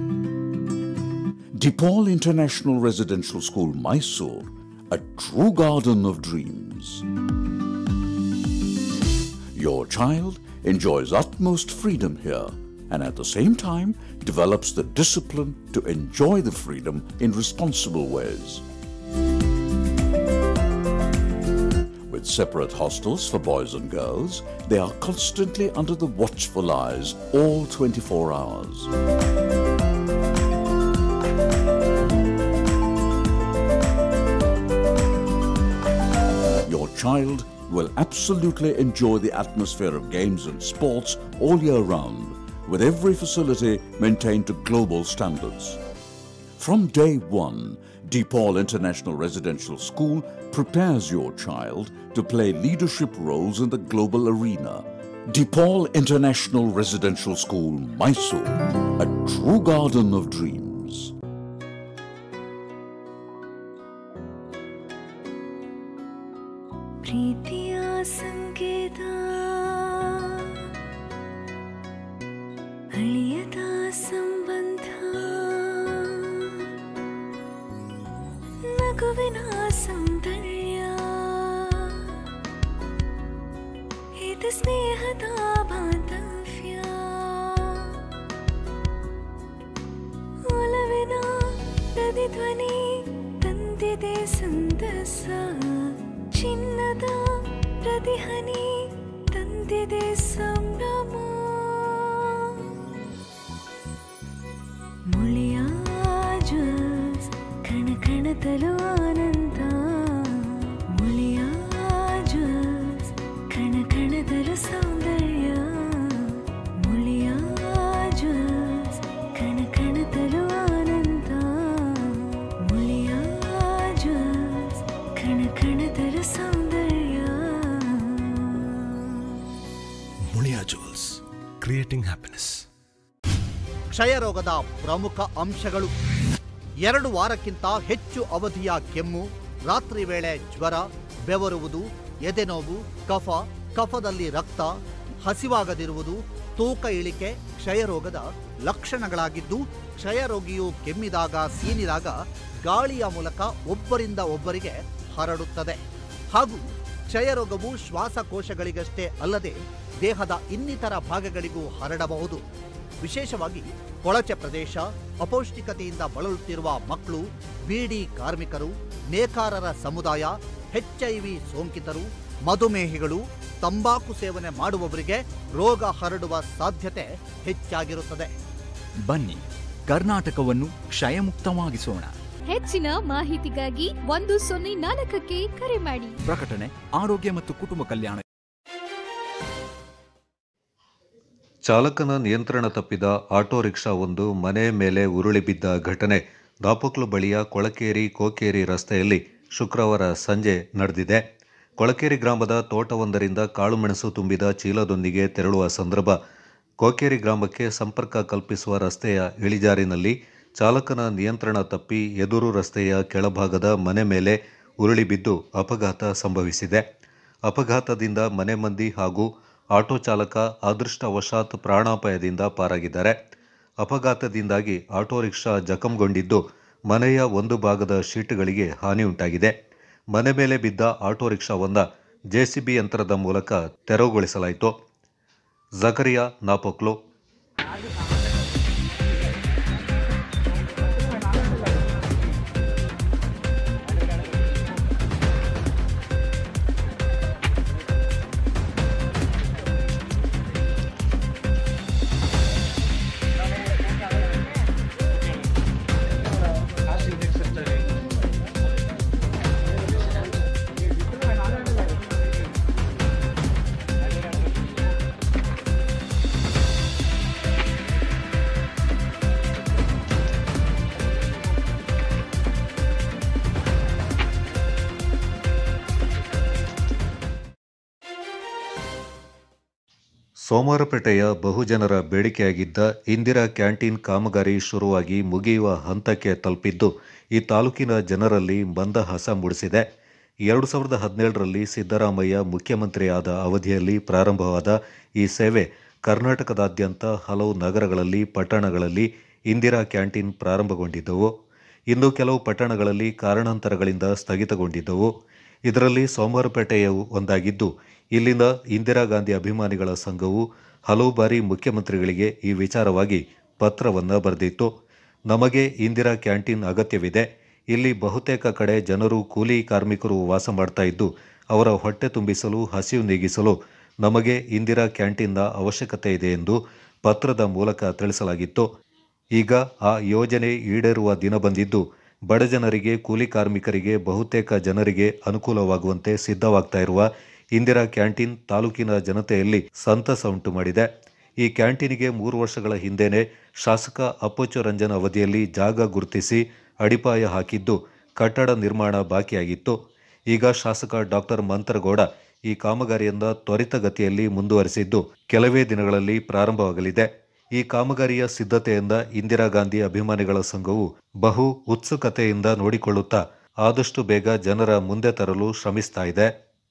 DePaul International Residential School, Mysore, a true garden of dreams. Your child enjoys utmost freedom here and at the same time develops the discipline to enjoy the freedom in responsible ways. With separate hostels for boys and girls, they are constantly under the watchful eyes all 24 hours. Your child will absolutely enjoy the atmosphere of games and sports all year round, with every facility maintained to global standards. From day one, DePaul International Residential School prepares your child to play leadership roles in the global arena. DePaul International Residential School, Mysore, a true garden of dreams. ಪ್ರೀತಿಯ ಸಂಕೇತ ಅಳಿಯದ ಸಂಬಂಧ ನಗುವಿನ ಸೌಂದರ್ಯ ಇದು ಸ್ನೇಹದ ಬಾಂಧವ್ಯ ಒಲವಿನ ಪ್ರತಿಧ್ವನಿ ತಂದಿದೆ ಸಂದಸ ಚಿನ್ನದ ಪ್ರತಿಹನಿ ತಂದಿದೆ ಸಂಭ್ರಮ ಮುಳಿಯ ಜ್ವಲ್ಸ್ ಕಣ ಕಣದಲು ಆನಂದ ಮುಳಿಯ ಜ್ವಲ್ಸ್ ಕಣ ಕಣದಲು ಸೌಂದರ್ಯ ಮುಳಿಯ ಜ್ವಲ್ಸ್ ಕಣ ಕಣದಲು ಆನಂದ ಮುಳಿಯ ಜ್ವಲ್ಸ್ ಕಣ ಕಣದಲು ಸೌಂದರ್ಯ ಮುಳಿಯಾ ಜುವೆಲ್ಸ್ ಕ್ರಿಯೇಟಿಂಗ್ ಹ್ಯಾಪಿನೆಸ್ ಕ್ಷಯರೋಗದ ಪ್ರಮುಖ ಅಂಶಗಳು ಎರಡು ವಾರಕ್ಕಿಂತ ಹೆಚ್ಚು ಅವಧಿಯ ಕೆಮ್ಮು ರಾತ್ರಿ ವೇಳೆ ಜ್ವರ ಬೆವರುವುದು ಎದೆನೋವು ಕಫ ಕಫದಲ್ಲಿ ರಕ್ತ ಹಸಿವಾಗದಿರುವುದು ತೂಕ ಇಳಿಕೆ ಕ್ಷಯರೋಗದ ಲಕ್ಷಣಗಳಾಗಿದ್ದು ಕ್ಷಯರೋಗಿಯು ಕೆಮ್ಮಿದಾಗ ಸೀನಿದಾಗ ಗಾಳಿಯ ಮೂಲಕ ಒಬ್ಬರಿಂದ ಒಬ್ಬರಿಗೆ ಹರಡುತ್ತದೆ ಹಾಗೂ ಕ್ಷಯರೋಗವು ಶ್ವಾಸಕೋಶಗಳಿಗಷ್ಟೇ ಅಲ್ಲದೆ ದೇಹದ ಇನ್ನಿತರ ಭಾಗಗಳಿಗೂ ಹರಡಬಹುದು ವಿಶೇಷವಾಗಿ ಕೊಳಚೆ ಪ್ರದೇಶ ಅಪೌಷ್ಟಿಕತೆಯಿಂದ ಬಳಲುತ್ತಿರುವ ಮಕ್ಕಳು ಬೀಡಿ ಕಾರ್ಮಿಕರು ನೇಕಾರರ ಸಮುದಾಯ ಎಚ್ಐವಿ ಸೋಂಕಿತರು ಮಧುಮೇಹಿಗಳು ತಂಬಾಕು ಸೇವನೆ ಮಾಡುವವರಿಗೆ ರೋಗ ಹರಡುವ ಸಾಧ್ಯತೆ ಹೆಚ್ಚಾಗಿರುತ್ತದೆ ಬನ್ನಿ ಕರ್ನಾಟಕವನ್ನು ಕ್ಷಯಮುಕ್ತವಾಗಿಸೋಣ ಹೆಚ್ಚಿನ ಮಾಹಿತಿಗಾಗಿ ಒಂದು ಸೊನ್ನೆ ನಾಲ್ಕಕ್ಕೆ ಕರೆ ಮಾಡಿ ಪ್ರಕಟಣೆ ಆರೋಗ್ಯ ಮತ್ತು ಕುಟುಂಬ ಕಲ್ಯಾಣ ಚಾಲಕನ ನಿಯಂತ್ರಣ ತಪ್ಪಿದ ಆಟೋ ರಿಕ್ಷಾ ಒಂದು ಮನೆ ಮೇಲೆ ಉರುಳಿ ಬಿದ್ದ ಘಟನೆ ದಾಪಕ್ಲು ಬಳಿಯ ಕೊಳಕೇರಿ ಕೋಕೇರಿ ರಸ್ತೆಯಲ್ಲಿ ಶುಕ್ರವಾರ ಸಂಜೆ ನಡೆದಿದೆ ಕೊಳಕೇರಿ ಗ್ರಾಮದ ತೋಟವೊಂದರಿಂದ ಕಾಳುಮೆಣಸು ತುಂಬಿದ ಚೀಲದೊಂದಿಗೆ ತೆರಳುವ ಸಂದರ್ಭ ಕೋಕೇರಿ ಗ್ರಾಮಕ್ಕೆ ಸಂಪರ್ಕ ಕಲ್ಪಿಸುವ ರಸ್ತೆಯ ಇಳಿಜಾರಿನಲ್ಲಿ ಚಾಲಕನ ನಿಯಂತ್ರಣ ತಪ್ಪಿ ಎದುರು ರಸ್ತೆಯ ಕೆಳಭಾಗದ ಮನೆ ಮೇಲೆ ಉರುಳಿ ಬಿದ್ದು ಅಪಘಾತ ಸಂಭವಿಸಿದೆ ಅಪಘಾತದಿಂದ ಮನೆ ಮಂದಿ ಹಾಗೂ ಆಟೋ ಚಾಲಕ ಅದೃಷ್ಟವಶಾತ್ ಪ್ರಾಣಾಪಾಯದಿಂದ ಪಾರಾಗಿದ್ದಾರೆ ಅಪಘಾತದಿಂದಾಗಿ ಆಟೋ ರಿಕ್ಷಾ ಜಖಂಗೊಂಡಿದ್ದು ಮನೆಯ ಒಂದು ಭಾಗದ ಶೀಟ್ಗಳಿಗೆ ಹಾನಿ ಉಂಟಾಗಿದೆ ಮನೆ ಮೇಲೆ ಬಿದ್ದ ಆಟೋ ರಿಕ್ಷಾವೊಂದ ಜೆಸಿಬಿ ಯಂತ್ರದ ಮೂಲಕ ತೆರವುಗೊಳಿಸಲಾಯಿತು ಜಕರಿಯಾ ನಾಪೋಕ್ಲು ಸೋಮವಾರಪೇಟೆಯ ಬಹುಜನರ ಬೇಡಿಕೆಯಾಗಿದ್ದ ಇಂದಿರಾ ಕ್ಯಾಂಟೀನ್ ಕಾಮಗಾರಿ ಶುರುವಾಗಿ ಮುಗಿಯುವ ಹಂತಕ್ಕೆ ತಲುಪಿದ್ದು ಈ ತಾಲೂಕಿನ ಜನರಲ್ಲಿ ಮಂದಹಾಸ ಮೂಡಿಸಿದೆ ಎರಡು ಸಾವಿರದ ಹದಿನೇಳರಲ್ಲಿ ಸಿದ್ದರಾಮಯ್ಯ ಮುಖ್ಯಮಂತ್ರಿಯಾದ ಅವಧಿಯಲ್ಲಿ ಪ್ರಾರಂಭವಾದ ಈ ಸೇವೆ ಕರ್ನಾಟಕದಾದ್ಯಂತ ಹಲವು ನಗರಗಳಲ್ಲಿ ಪಟ್ಟಣಗಳಲ್ಲಿ ಇಂದಿರಾ ಕ್ಯಾಂಟೀನ್ ಪ್ರಾರಂಭಗೊಂಡಿದ್ದವು ಇನ್ನು ಕೆಲವು ಪಟ್ಟಣಗಳಲ್ಲಿ ಕಾರಣಾಂತರಗಳಿಂದ ಸ್ಥಗಿತಗೊಂಡಿದ್ದವು ಇದರಲ್ಲಿ ಸೋಮವಾರಪೇಟೆಯು ಒಂದಾಗಿದ್ದು ಇಲ್ಲಿನ ಇಂದಿರಾ ಗಾಂಧಿ ಅಭಿಮಾನಿಗಳ ಸಂಘವು ಹಲವು ಬಾರಿ ಮುಖ್ಯಮಂತ್ರಿಗಳಿಗೆ ಈ ವಿಚಾರವಾಗಿ ಪತ್ರವನ್ನು ಬರೆದಿತ್ತು ನಮಗೆ ಇಂದಿರಾ ಕ್ಯಾಂಟೀನ್ ಅಗತ್ಯವಿದೆ ಇಲ್ಲಿ ಬಹುತೇಕ ಕಡೆ ಜನರು ಕೂಲಿ ಕಾರ್ಮಿಕರು ವಾಸ ಮಾಡ್ತಾ ಇದ್ದು ಅವರ ಹೊಟ್ಟೆ ತುಂಬಿಸಲು ಹಸಿವು ನೀಗಿಸಲು ನಮಗೆ ಇಂದಿರಾ ಕ್ಯಾಂಟೀನ್ನ ಅವಶ್ಯಕತೆ ಇದೆ ಎಂದು ಪತ್ರದ ಮೂಲಕ ತಿಳಿಸಲಾಗಿತ್ತು ಈಗ ಆ ಯೋಜನೆ ಈಡೇರುವ ದಿನ ಬಂದಿದ್ದು ಬಡ ಜನರಿಗೆ ಕೂಲಿ ಕಾರ್ಮಿಕರಿಗೆ ಬಹುತೇಕ ಜನರಿಗೆ ಅನುಕೂಲವಾಗುವಂತೆ ಸಿದ್ಧವಾಗ್ತಾ ಇರುವ ಇಂದಿರಾ ಕ್ಯಾಂಟೀನ್ ತಾಲೂಕಿನ ಜನತೆಯಲ್ಲಿ ಸಂತಸ ಉಂಟು ಮಾಡಿದೆ ಈ ಕ್ಯಾಂಟೀನಿಗೆ ಮೂರು ವರ್ಷಗಳ ಹಿಂದೆನೇ ಶಾಸಕ ಅಪ್ಪಚ್ಚು ರಂಜನ್ ಅವಧಿಯಲ್ಲಿ ಜಾಗ ಗುರುತಿಸಿ ಅಡಿಪಾಯ ಹಾಕಿದ್ದು ಕಟ್ಟಡ ನಿರ್ಮಾಣ ಬಾಕಿಯಾಗಿತ್ತು ಈಗ ಶಾಸಕ ಡಾಕ್ಟರ್ ಮಂತ್ರಗೌಡ ಈ ಕಾಮಗಾರಿಯಿಂದ ತ್ವರಿತಗತಿಯಲ್ಲಿ ಮುಂದುವರಿಸಿದ್ದು ಕೆಲವೇ ದಿನಗಳಲ್ಲಿ ಪ್ರಾರಂಭವಾಗಲಿದೆ ಈ ಕಾಮಗಾರಿಯ ಸಿದ್ಧತೆಯಿಂದ ಇಂದಿರಾ ಗಾಂಧಿ ಅಭಿಮಾನಿಗಳ ಸಂಘವು ಬಹು ಉತ್ಸುಕತೆಯಿಂದ ನೋಡಿಕೊಳ್ಳುತ್ತಾ ಆದಷ್ಟು ಬೇಗ ಜನರ ಮುಂದೆ ತರಲು ಶ್ರಮಿಸ್ತಾ ಇದೆ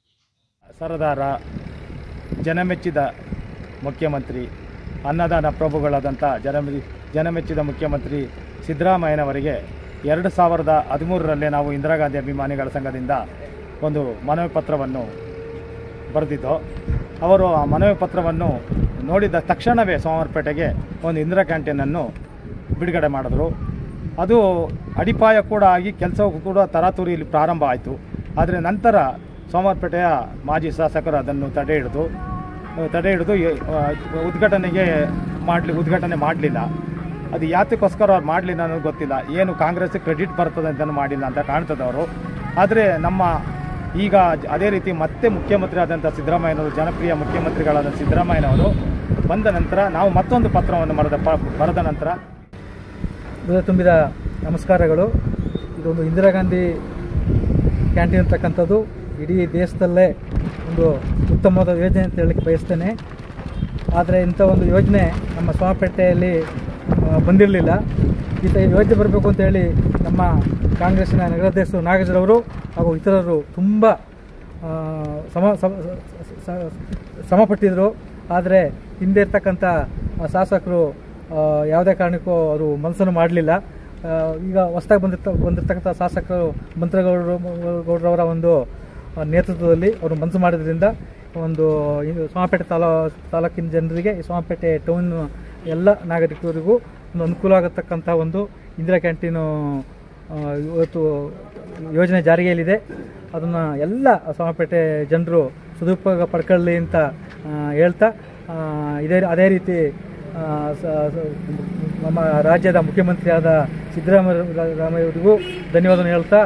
ಸರದಾರ ಜನಮೆಚ್ಚಿದ ಮುಖ್ಯಮಂತ್ರಿ ಅನ್ನದಾನ ಪ್ರಭುಗಳಾದಂಥ ಜನಮೆ ಜನಮೆಚ್ಚಿದ ಮುಖ್ಯಮಂತ್ರಿ ಸಿದ್ದರಾಮಯ್ಯನವರಿಗೆ ಎರಡು ಸಾವಿರದ ಹದಿಮೂರರಲ್ಲೇ ನಾವು ಇಂದಿರಾ ಗಾಂಧಿ ಅಭಿಮಾನಿಗಳ ಸಂಘದಿಂದ ಒಂದು ಮನವಿ ಪತ್ರವನ್ನು ಬರೆದಿದ್ದು ಅವರು ಆ ಮನವಿ ಪತ್ರವನ್ನು ನೋಡಿದ ತಕ್ಷಣವೇ ಸೋಮವಾರಪೇಟೆಗೆ ಒಂದು ಇಂದಿರಾ ಕ್ಯಾಂಟೀನನ್ನು ಬಿಡುಗಡೆ ಮಾಡಿದ್ರು ಅದು ಅಡಿಪಾಯ ಕೂಡ ಆಗಿ ಕೆಲಸವೂ ಕೂಡ ತರಾತುರಿಯಲ್ಲಿ ಪ್ರಾರಂಭ ಆಯಿತು ಆದರೆ ನಂತರ ಸೋಮವಾರಪೇಟೆಯ ಮಾಜಿ ಶಾಸಕರು ಅದನ್ನು ತಡೆ ಹಿಡಿದು ತಡೆ ಹಿಡಿದು ಆ, ಉದ್ಘಾಟನೆಗೆ ಮಾಡಲಿ ಉದ್ಘಾಟನೆ ಮಾಡಲಿಲ್ಲ ಅದು ಯಾತಕ್ಕೋಸ್ಕರ ಅವ್ರು ಮಾಡಲಿಲ್ಲ ಅನ್ನೋದು ಗೊತ್ತಿಲ್ಲ ಏನು ಕಾಂಗ್ರೆಸ್ ಕ್ರೆಡಿಟ್ ಬರ್ತದೆ ಅಂತ ಮಾಡಿಲ್ಲ ಅಂತ ಕಾಣ್ತದೆ ಅವರು ಆದರೆ ನಮ್ಮ ಈಗ ಜ- ಅದೇ ರೀತಿ ಮತ್ತೆ ಮುಖ್ಯಮಂತ್ರಿ ಆದಂಥ ಸಿದ್ದರಾಮಯ್ಯನವರು ಜನಪ್ರಿಯ ಮುಖ್ಯಮಂತ್ರಿಗಳಾದ ಸಿದ್ದರಾಮಯ್ಯನವರು ಬಂದ ನಂತರ ನಾವು ಮತ್ತೊಂದು ಪತ್ರವನ್ನು ಬರೆದ ಪ ಬರೆದ ನಂತರ ಹೃದಯ ತುಂಬಿದ ನಮಸ್ಕಾರಗಳು ಇದೊಂದು ಇಂದಿರಾ ಗಾಂಧಿ ಕ್ಯಾಂಟೀನ್ ಅಂತಕ್ಕಂಥದ್ದು ಇಡೀ ದೇಶದಲ್ಲೇ ಒಂದು ಉತ್ತಮವಾದ ಯೋಜನೆ ಅಂತ ಹೇಳಕ್ಕೆ ಬಯಸ್ತೇನೆ ಆದರೆ ಇಂಥ ಒಂದು ಯೋಜನೆ ನಮ್ಮ ಸೋಮಪೇಟೆಯಲ್ಲಿ ಬಂದಿರಲಿಲ್ಲ ಈ ತ- ಯೋಜನೆ ಬರಬೇಕು ಅಂತೇಳಿ ನಮ್ಮ ಕಾಂಗ್ರೆಸ್ಸಿನ ನಗರಾಧ್ಯಕ್ಷರು ನಾಗೇಶ್ವರವರು ಹಾಗೂ ಇತರರು ತುಂಬ ಆ, ಸಮ ಸಮ- ಸ- ಸ- ಶ್ರಮಪಟ್ಟಿದ್ರು ಆದರೆ ಹಿಂದೆ ಇರ್ತಕ್ಕಂಥ ಆ ಶಾಸಕರು ಆ, ಯಾವುದೇ ಕಾರಣಕ್ಕೂ ಅವರು ಮನಸ್ಸನ್ನು ಮಾಡಲಿಲ್ಲ ಈಗ ಹೊಸದಾಗಿ ಬಂದಿರ್ತ ಬಂದಿರ್ತಕ್ಕಂಥ ಶಾಸಕರು ಮಂತ್ರಿಗೌಡರು ಗೌಡರವರ ಒಂದು ಆ, ನೇತೃತ್ವದಲ್ಲಿ ಅವರು ಮನಸ್ಸು ಮಾಡಿದ್ರಿಂದ ಒಂದು ಇದು ಸೋಮಪೇಟೆ ತಾಲೂ ತಾಲೂಕಿನ ಜನರಿಗೆ ಈ ಸೋಮಪೇಟೆ ಟೌನ್ ಎಲ್ಲ ನಾಗರಿಕರಿಗೂ ಒಂದು ಅನುಕೂಲ ಆಗತಕ್ಕಂಥ ಒಂದು ಇಂದಿರಾ ಕ್ಯಾಂಟೀನು ಆ, ಇವತ್ತು ಯೋಜನೆ ಜಾರಿಯಲ್ಲಿದೆ ಅದನ್ನು ಎಲ್ಲ ಸೋಮಪೇಟೆ ಜನರು ಸದುಪಯೋಗ ಪಡ್ಕೊಳ್ಳಿ ಅಂತ ಆ, ಹೇಳ್ತಾ ಆ, ಇದೇ ಅದೇ ರೀತಿ ಆ, ಸ- ಸ- ನಮ್ಮ ರಾಜ್ಯದ ಮುಖ್ಯಮಂತ್ರಿಯಾದ ಸಿದ್ದರಾಮಯ್ಯವರಿಗೂ ಧನ್ಯವಾದ ಹೇಳ್ತಾ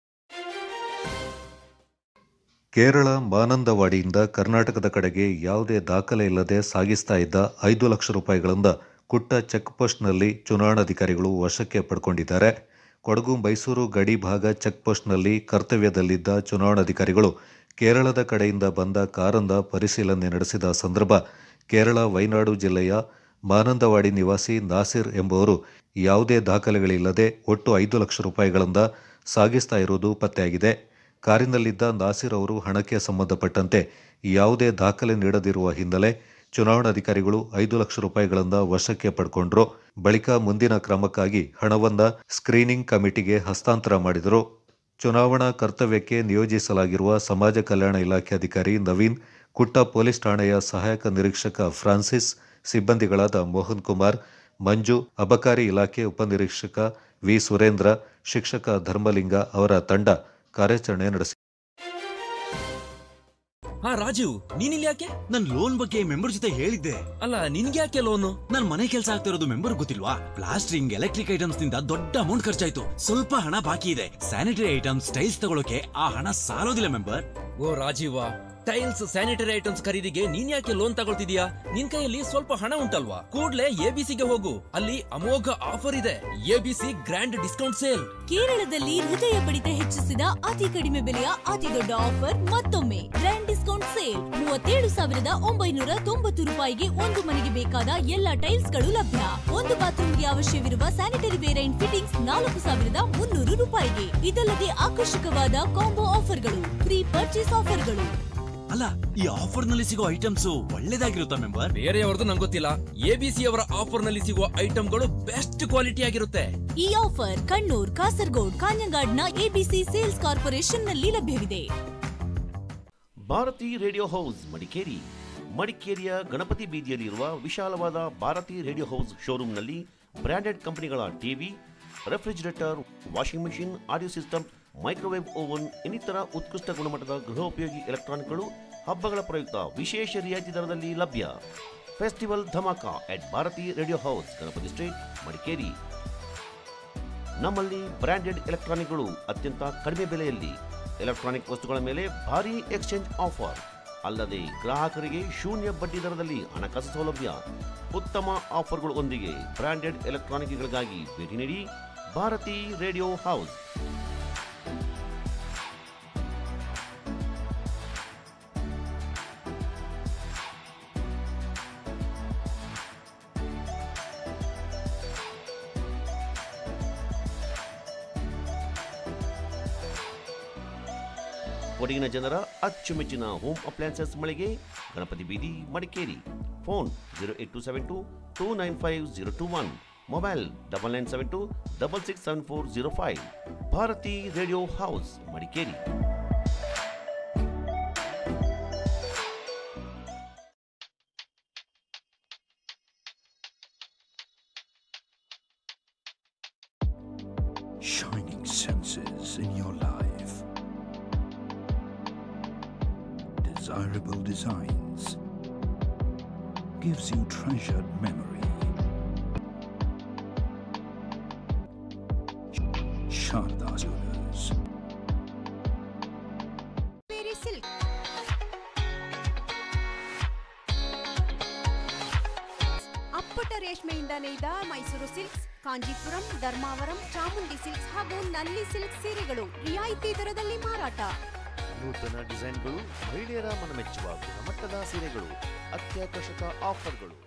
ಕೇರಳ ಮಾನಂದವಾಡಿಯಿಂದ ಕರ್ನಾಟಕದ ಕಡೆಗೆ ಯಾವುದೇ ದಾಖಲೆ ಇಲ್ಲದೆ ಸಾಗಿಸ್ತಾ ಇದ್ದ ಐದು ಲಕ್ಷ ರೂಪಾಯಿಗಳಿಂದ ಕುಟ್ಟ ಚೆಕ್ ಪೋಸ್ಟ್ನಲ್ಲಿ ಚುನಾವಣಾಧಿಕಾರಿಗಳು ವಶಕ್ಕೆ ಪಡ್ಕೊಂಡಿದ್ದಾರೆ ಕೊಡಗು ಮೈಸೂರು ಗಡಿ ಭಾಗ ಚೆಕ್ಪೋಸ್ಟ್ನಲ್ಲಿ ಕರ್ತವ್ಯದಲ್ಲಿದ್ದ ಚುನಾವಣಾಧಿಕಾರಿಗಳು ಕೇರಳದ ಕಡೆಯಿಂದ ಬಂದ ಕಾರೊಂದ ಪರಿಶೀಲನೆ ನಡೆಸಿದ ಸಂದರ್ಭ ಕೇರಳ ವೈನಾಡು ಜಿಲ್ಲೆಯ ಮಾನಂದವಾಡಿ ನಿವಾಸಿ ನಾಸಿರ್ ಎಂಬುವರು ಯಾವುದೇ ದಾಖಲೆಗಳಿಲ್ಲದೆ ಒಟ್ಟು ಐದು ಲಕ್ಷ ರೂಪಾಯಿಗಳಿಂದ ಸಾಗಿಸ್ತಾ ಇರುವುದು ಪತ್ತೆಯಾಗಿದೆ ಕಾರಿನಲ್ಲಿದ್ದ ನಾಸಿರ್ ಅವರು ಹಣಕ್ಕೆ ಸಂಬಂಧಪಟ್ಟಂತೆ ಯಾವುದೇ ದಾಖಲೆ ನೀಡದಿರುವ ಹಿನ್ನೆಲೆ ಚುನಾವಣಾಧಿಕಾರಿಗಳು ಐದು ಲಕ್ಷ ರೂಪಾಯಿಗಳಿಂದ ವಶಕ್ಕೆ ಪಡ್ಕೊಂಡ್ರು ಬಳಿಕ ಮುಂದಿನ ಕ್ರಮಕ್ಕಾಗಿ ಹಣವನ್ನ ಸ್ಕ್ರೀನಿಂಗ್ ಕಮಿಟಿಗೆ ಹಸ್ತಾಂತರ ಮಾಡಿದರು ಚುನಾವಣಾ ಕರ್ತವ್ಯಕ್ಕೆ ನಿಯೋಜಿಸಲಾಗಿರುವ ಸಮಾಜ ಕಲ್ಯಾಣ ಇಲಾಖೆ ಅಧಿಕಾರಿ ನವೀನ್ ಕುಟ್ಟ ಪೊಲೀಸ್ ಠಾಣೆಯ ಸಹಾಯಕ ನಿರೀಕ್ಷಕ ಫ್ರಾನ್ಸಿಸ್ ಸಿಬ್ಬಂದಿಗಳಾದ ಮೋಹನ್ ಕುಮಾರ್ ಮಂಜು ಅಬಕಾರಿ ಇಲಾಖೆ ಉಪನಿರೀಕ್ಷಕ ವಿ ಸುರೇಂದ್ರ ಶಿಕ್ಷಕ ಧರ್ಮಲಿಂಗ ಅವರ ತಂಡ ಕಾರ್ಯಾಚರಣೆ ನಡೆಸಿ ಹಾ ರಾಜೀವ್ ನೀನಿಲ್ಲಿ ಯಾಕೆ ನನ್ ಲೋನ್ ಬಗ್ಗೆ ಮೆಂಬರ್ ಜೊತೆ ಹೇಳಿದ್ದೆ ಅಲ್ಲ ನಿನ್ಗೆ ಯಾಕೆ ಲೋನು ನನ್ ಮನೆ ಕೆಲಸ ಆಗ್ತಿರೋದು ಮೆಂಬರ್ ಗೊತ್ತಿಲ್ವಾ ಪ್ಲಾಸ್ಟ್ರಿಂಗ್ ಎಲೆಕ್ಟ್ರಿಕ್ ಐಟಮ್ಸ್ ನಿಂದ ದೊಡ್ಡ ಅಮೌಂಟ್ ಖರ್ಚಾಯ್ತು ಸ್ವಲ್ಪ ಹಣ ಬಾಕಿ ಇದೆ ಸ್ಯಾನಿಟರಿ ಐಟಮ್ಸ್ ಟೈಲ್ಸ್ ತಗೊಳಕ್ಕೆ ಆ ಹಣ ಸಾಲೋದಿಲ್ಲ ಮೆಂಬರ್ ಓ ರಾಜೀವ ಟೈಲ್ಸ್ ಸ್ಯಾನಿಟರಿ ಐಟಮ್ಸ್ ಖರೀದಿಗೆ ನೀನ್ ಯಾಕೆ ಲೋನ್ ತಗೊಳ್ತಿದ್ಯಾ ನಿನ್ ಕೈಯಲ್ಲಿ ಸ್ವಲ್ಪ ಹಣ ಉಂಟಲ್ವಾ ಕೂಡ್ಲೆ ಎಬಿಸಿಗೆ ಹೋಗು ಅಲ್ಲಿ ಅಮೋಘ ಆಫರ್ ಇದೆ ಎಬಿಸಿ ಗ್ರ್ಯಾಂಡ್ ಡಿಸ್ಕೌಂಟ್ ಸೇಲ್ ಕೇರಳದಲ್ಲಿ ಹೃದಯ ಬಡಿತ ಹೆಚ್ಚಿಸಿದ ಅತಿ ಕಡಿಮೆ ಬೆಲೆಯ ಅತಿ ದೊಡ್ಡ ಆಫರ್ ಮತ್ತೊಮ್ಮೆ ಗ್ರ್ಯಾಂಡ್ ಡಿಸ್ಕೌಂಟ್ ಸೇಲ್ ಮೂವತ್ತೇಳು ಸಾವಿರದ ಒಂಬೈನೂರ ತೊಂಬತ್ತು ರೂಪಾಯಿಗೆ ಒಂದು ಮನೆಗೆ ಬೇಕಾದ ಎಲ್ಲಾ ಟೈಲ್ಸ್ ಗಳು ಲಭ್ಯ ಒಂದು ಬಾತ್ರೂಮ್ಗೆ ಅವಶ್ಯವಿರುವ ಸ್ಯಾನಿಟರಿ ವೇರ್ ಅಂಡ್ ಫಿಟ್ಟಿಂಗ್ಸ್ ನಾಲ್ಕು ಸಾವಿರದ ಮುನ್ನೂರು ರೂಪಾಯಿಗೆ ಇದಲ್ಲದೆ ಆಕರ್ಷಕವಾದ ಕಾಂಬೋ ಆಫರ್ಗಳು ಫ್ರೀ ಪರ್ಚೇಸ್ ಆಫರ್ಗಳು ಅಲ್ಲ ಈ ಆಫರ್ ನಲ್ಲಿ ಸಿಗೋ ಐಟಮ್ಸ್ ಒಳ್ಳೇದಾಗಿರುತ್ತಾ ಮೆಂಬರ್ ಬೇರೆಯವ್ರದ್ದು ನಂಗೆ ಗೊತ್ತಿಲ್ಲ ಎಬಿಸಿ ಅವರ ಆಫರ್ ನಲ್ಲಿ ಸಿಗುವ ಐಟಮ್ಗಳು ಬೆಸ್ಟ್ ಕ್ವಾಲಿಟಿ ಆಗಿರುತ್ತೆ ಈ ಆಫರ್ ಕಣ್ಣೂರ್ ಕಾಸರಗೋಡ್ ಕಾഞ്ഞങ്ങാಡ್ನ ಎಬಿಸಿ ಸೇಲ್ಸ್ ಕಾರ್ಪೊರೇಷನ್ ನಲ್ಲಿ ಲಭ್ಯವಿದೆ ಭಾರತಿ ರೇಡಿಯೋ ಹೌಸ್ ಮಡಿಕೇರಿ ಮಡಿಕೇರಿಯ ಗಣಪತಿ ಬೀದಿಯಲ್ಲಿರುವ ವಿಶಾಲವಾದ ಭಾರತಿ ರೇಡಿಯೋ ಹೌಸ್ ಶೋರೂಮ್ನಲ್ಲಿ ಬ್ರ್ಯಾಂಡೆಡ್ ಕಂಪನಿಗಳ TV refrigerator washing machine audio system microwave oven ಇನ್ನಿತರ ಉತ್ಕೃಷ್ಟ ಗುಣಮಟ್ಟದ ಗೃಹೋಪಯೋಗಿ ಎಲೆಕ್ಟ್ರಾನಿಕ್ಗಳು ಹಬ್ಬಗಳ ಪ್ರಯುಕ್ತ ವಿಶೇಷ ರಿಯಾಯಿತಿ ದರದಲ್ಲಿ ಲಭ್ಯ ಫೆಸ್ಟಿವಲ್ ಧಮಾಕ at Bharati radio house Ganapati street Madikeri ನಮ್ಮಲ್ಲಿ ಬ್ರ್ಯಾಂಡೆಡ್ ಎಲೆಕ್ಟ್ರಾನಿಕ್ಗಳು ಅತ್ಯಂತ ಕಡಿಮೆ ಬೆಲೆಯಲ್ಲಿ ಎಲೆಕ್ಟ್ರಾನಿಕ್ ವಸ್ತುಗಳ ಮೇಲೆ ಭಾರಿ ಎಕ್ಸ್ಚೇಂಜ್ ಆಫರ್ ಅಲ್ಲದೆ ಗ್ರಾಹಕರಿಗೆ ಶೂನ್ಯ ಬಡ್ಡಿ ದರದಲ್ಲಿ ಹಣಕಾಸು ಸೌಲಭ್ಯ ಉತ್ತಮ ಆಫರ್ಗಳು ಒಂದಿಗೆ ಬ್ರ್ಯಾಂಡೆಡ್ ಎಲೆಕ್ಟ್ರಾನಿಕ್ಗಳಿಗಾಗಿ ಭೇಟಿ ನೀಡಿ ಭಾರತಿ ರೇಡಿಯೋ ಹೌಸ್ ಕೊಡಗಿನ ಜನರ ಅಚ್ಚುಮೆಚ್ಚಿನ ಹೋಮ್ ಅಪ್ಲಯನ್ಸಸ್ ಮಳಿಗೆ ಗಣಪತಿ ಬೀದಿ Madikeri phone zero eight two seven two two nine five zero two one mobile double nine seven two double six seven four zero five Bharati radio house Madikeri shining senses in your life. Desirable designs gives you treasured memory. Sharda Jewelers. ಅಪ್ಪಟ ರೇಷ್ಮೆಯಿಂದ ನೇಯ್ದ Mysuru silks Kanjeepuram Dharmavaram Chamundi silks ಹಾಗೂ ನಲ್ಲಿ silk ಸೀರೆಗಳು ರಿಯಾಯಿತಿ ದರದಲ್ಲಿ ಮಾರಾಟ ನೂತನ ಡಿಸೈನ್ಗಳು ಮಹಿಳೆಯರ ಮನಮೆಚ್ಚುವ ಗುಣಮಟ್ಟದ ಸೀರೆಗಳು ಅತ್ಯಾಕರ್ಷಕ ಆಫರ್ಗಳು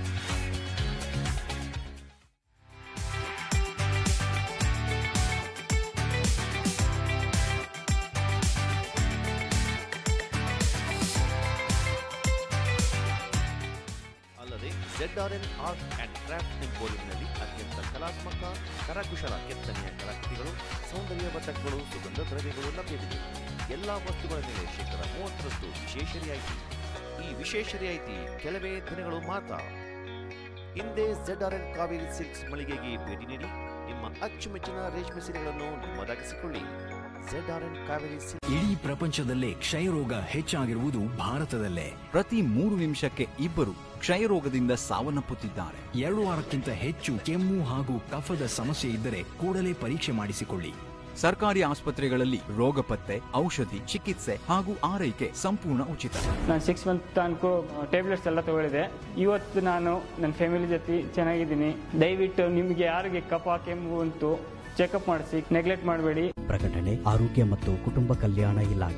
ಅಲ್ಲದೆ Z R N art and craft ಎಂಪೋರಿಯಂನಲ್ಲಿ ಅತ್ಯಂತ ಕಲಾತ್ಮಕ ಕರಕುಶಲ ಕೆತ್ತನೆಯ ಕಲಾಕೃತಿಗಳು ಸೌಂದರ್ಯವರ್ಧಕಗಳು ಸುಗಂಧ ದ್ರವ್ಯಗಳು ಲಭ್ಯವಿದೆ ಎಲ್ಲಾ ವಸ್ತುಗಳ ಮೇಲೆ ಶೇಕಡ ಮೂವತ್ತರಷ್ಟು ವಿಶೇಷ ರಿಯಾಯಿತಿ ಈ ವಿಶೇಷ ರಿಯಾಯಿತಿ ಕೆಲವೇ ದಿನಗಳು ಮಾತ್ರ ಹಿಂದೆ Z R N Kaveri silks ಮಳಿಗೆಗೆ ಭೇಟಿ ನೀಡಿ ನಿಮ್ಮ ಅಚ್ಚುಮೆಚ್ಚಿನ ರೇಷ್ಮೆ ಸೀರೆಗಳನ್ನು ನಿಮ್ಮದಾಗಿಸಿಕೊಳ್ಳಿ Z R N Kaveri silk ಇಡೀ ಪ್ರಪಂಚದಲ್ಲೇ ಕ್ಷಯರೋಗ ಹೆಚ್ಚಾಗಿರುವುದು ಭಾರತದಲ್ಲೇ ಪ್ರತಿ ಮೂರು ನಿಮಿಷಕ್ಕೆ ಇಬ್ಬರು ಕ್ಷಯರೋಗದಿಂದ ಸಾವನ್ನಪ್ಪುತ್ತಿದ್ದಾರೆ ಎರಡು ವಾರಕ್ಕಿಂತ ಹೆಚ್ಚು ಕೆಮ್ಮು ಹಾಗೂ ಕಫದ ಸಮಸ್ಯೆ ಇದ್ದರೆ ಕೂಡಲೇ ಪರೀಕ್ಷೆ ಮಾಡಿಸಿಕೊಳ್ಳಿ ಸರ್ಕಾರಿ ಆಸ್ಪತ್ರೆಗಳಲ್ಲಿ ರೋಗ ಪತ್ತೆ ಔಷಧಿ ಚಿಕಿತ್ಸೆ ಹಾಗೂ ಆರೈಕೆ ಸಂಪೂರ್ಣ ಉಚಿತ ನಾನು ಸಿಕ್ಸ್ ಮಂತ್ ತನಕ ಟ್ಯಾಬ್ಲೆಟ್ಸ್ ಎಲ್ಲ ತಗೊಳ್ಳಿದೆ ಇವತ್ತು ನಾನು ನನ್ನ ಫ್ಯಾಮಿಲಿ ಜೊತೆ ಚೆನ್ನಾಗಿದ್ದೀನಿ ದಯವಿಟ್ಟು ನಿಮಗೆ ಯಾರಿಗೆ ಕಫ ಕೆಮ್ಮು ಉಂಟು ಚೆಕಪ್ ಮಾಡಿಸಿ ನೆಗ್ಲೆಕ್ಟ್ ಮಾಡಬೇಡಿ ಪ್ರಕಟಣೆ ಆರೋಗ್ಯ ಮತ್ತು ಕುಟುಂಬ ಕಲ್ಯಾಣ ಇಲಾಖೆ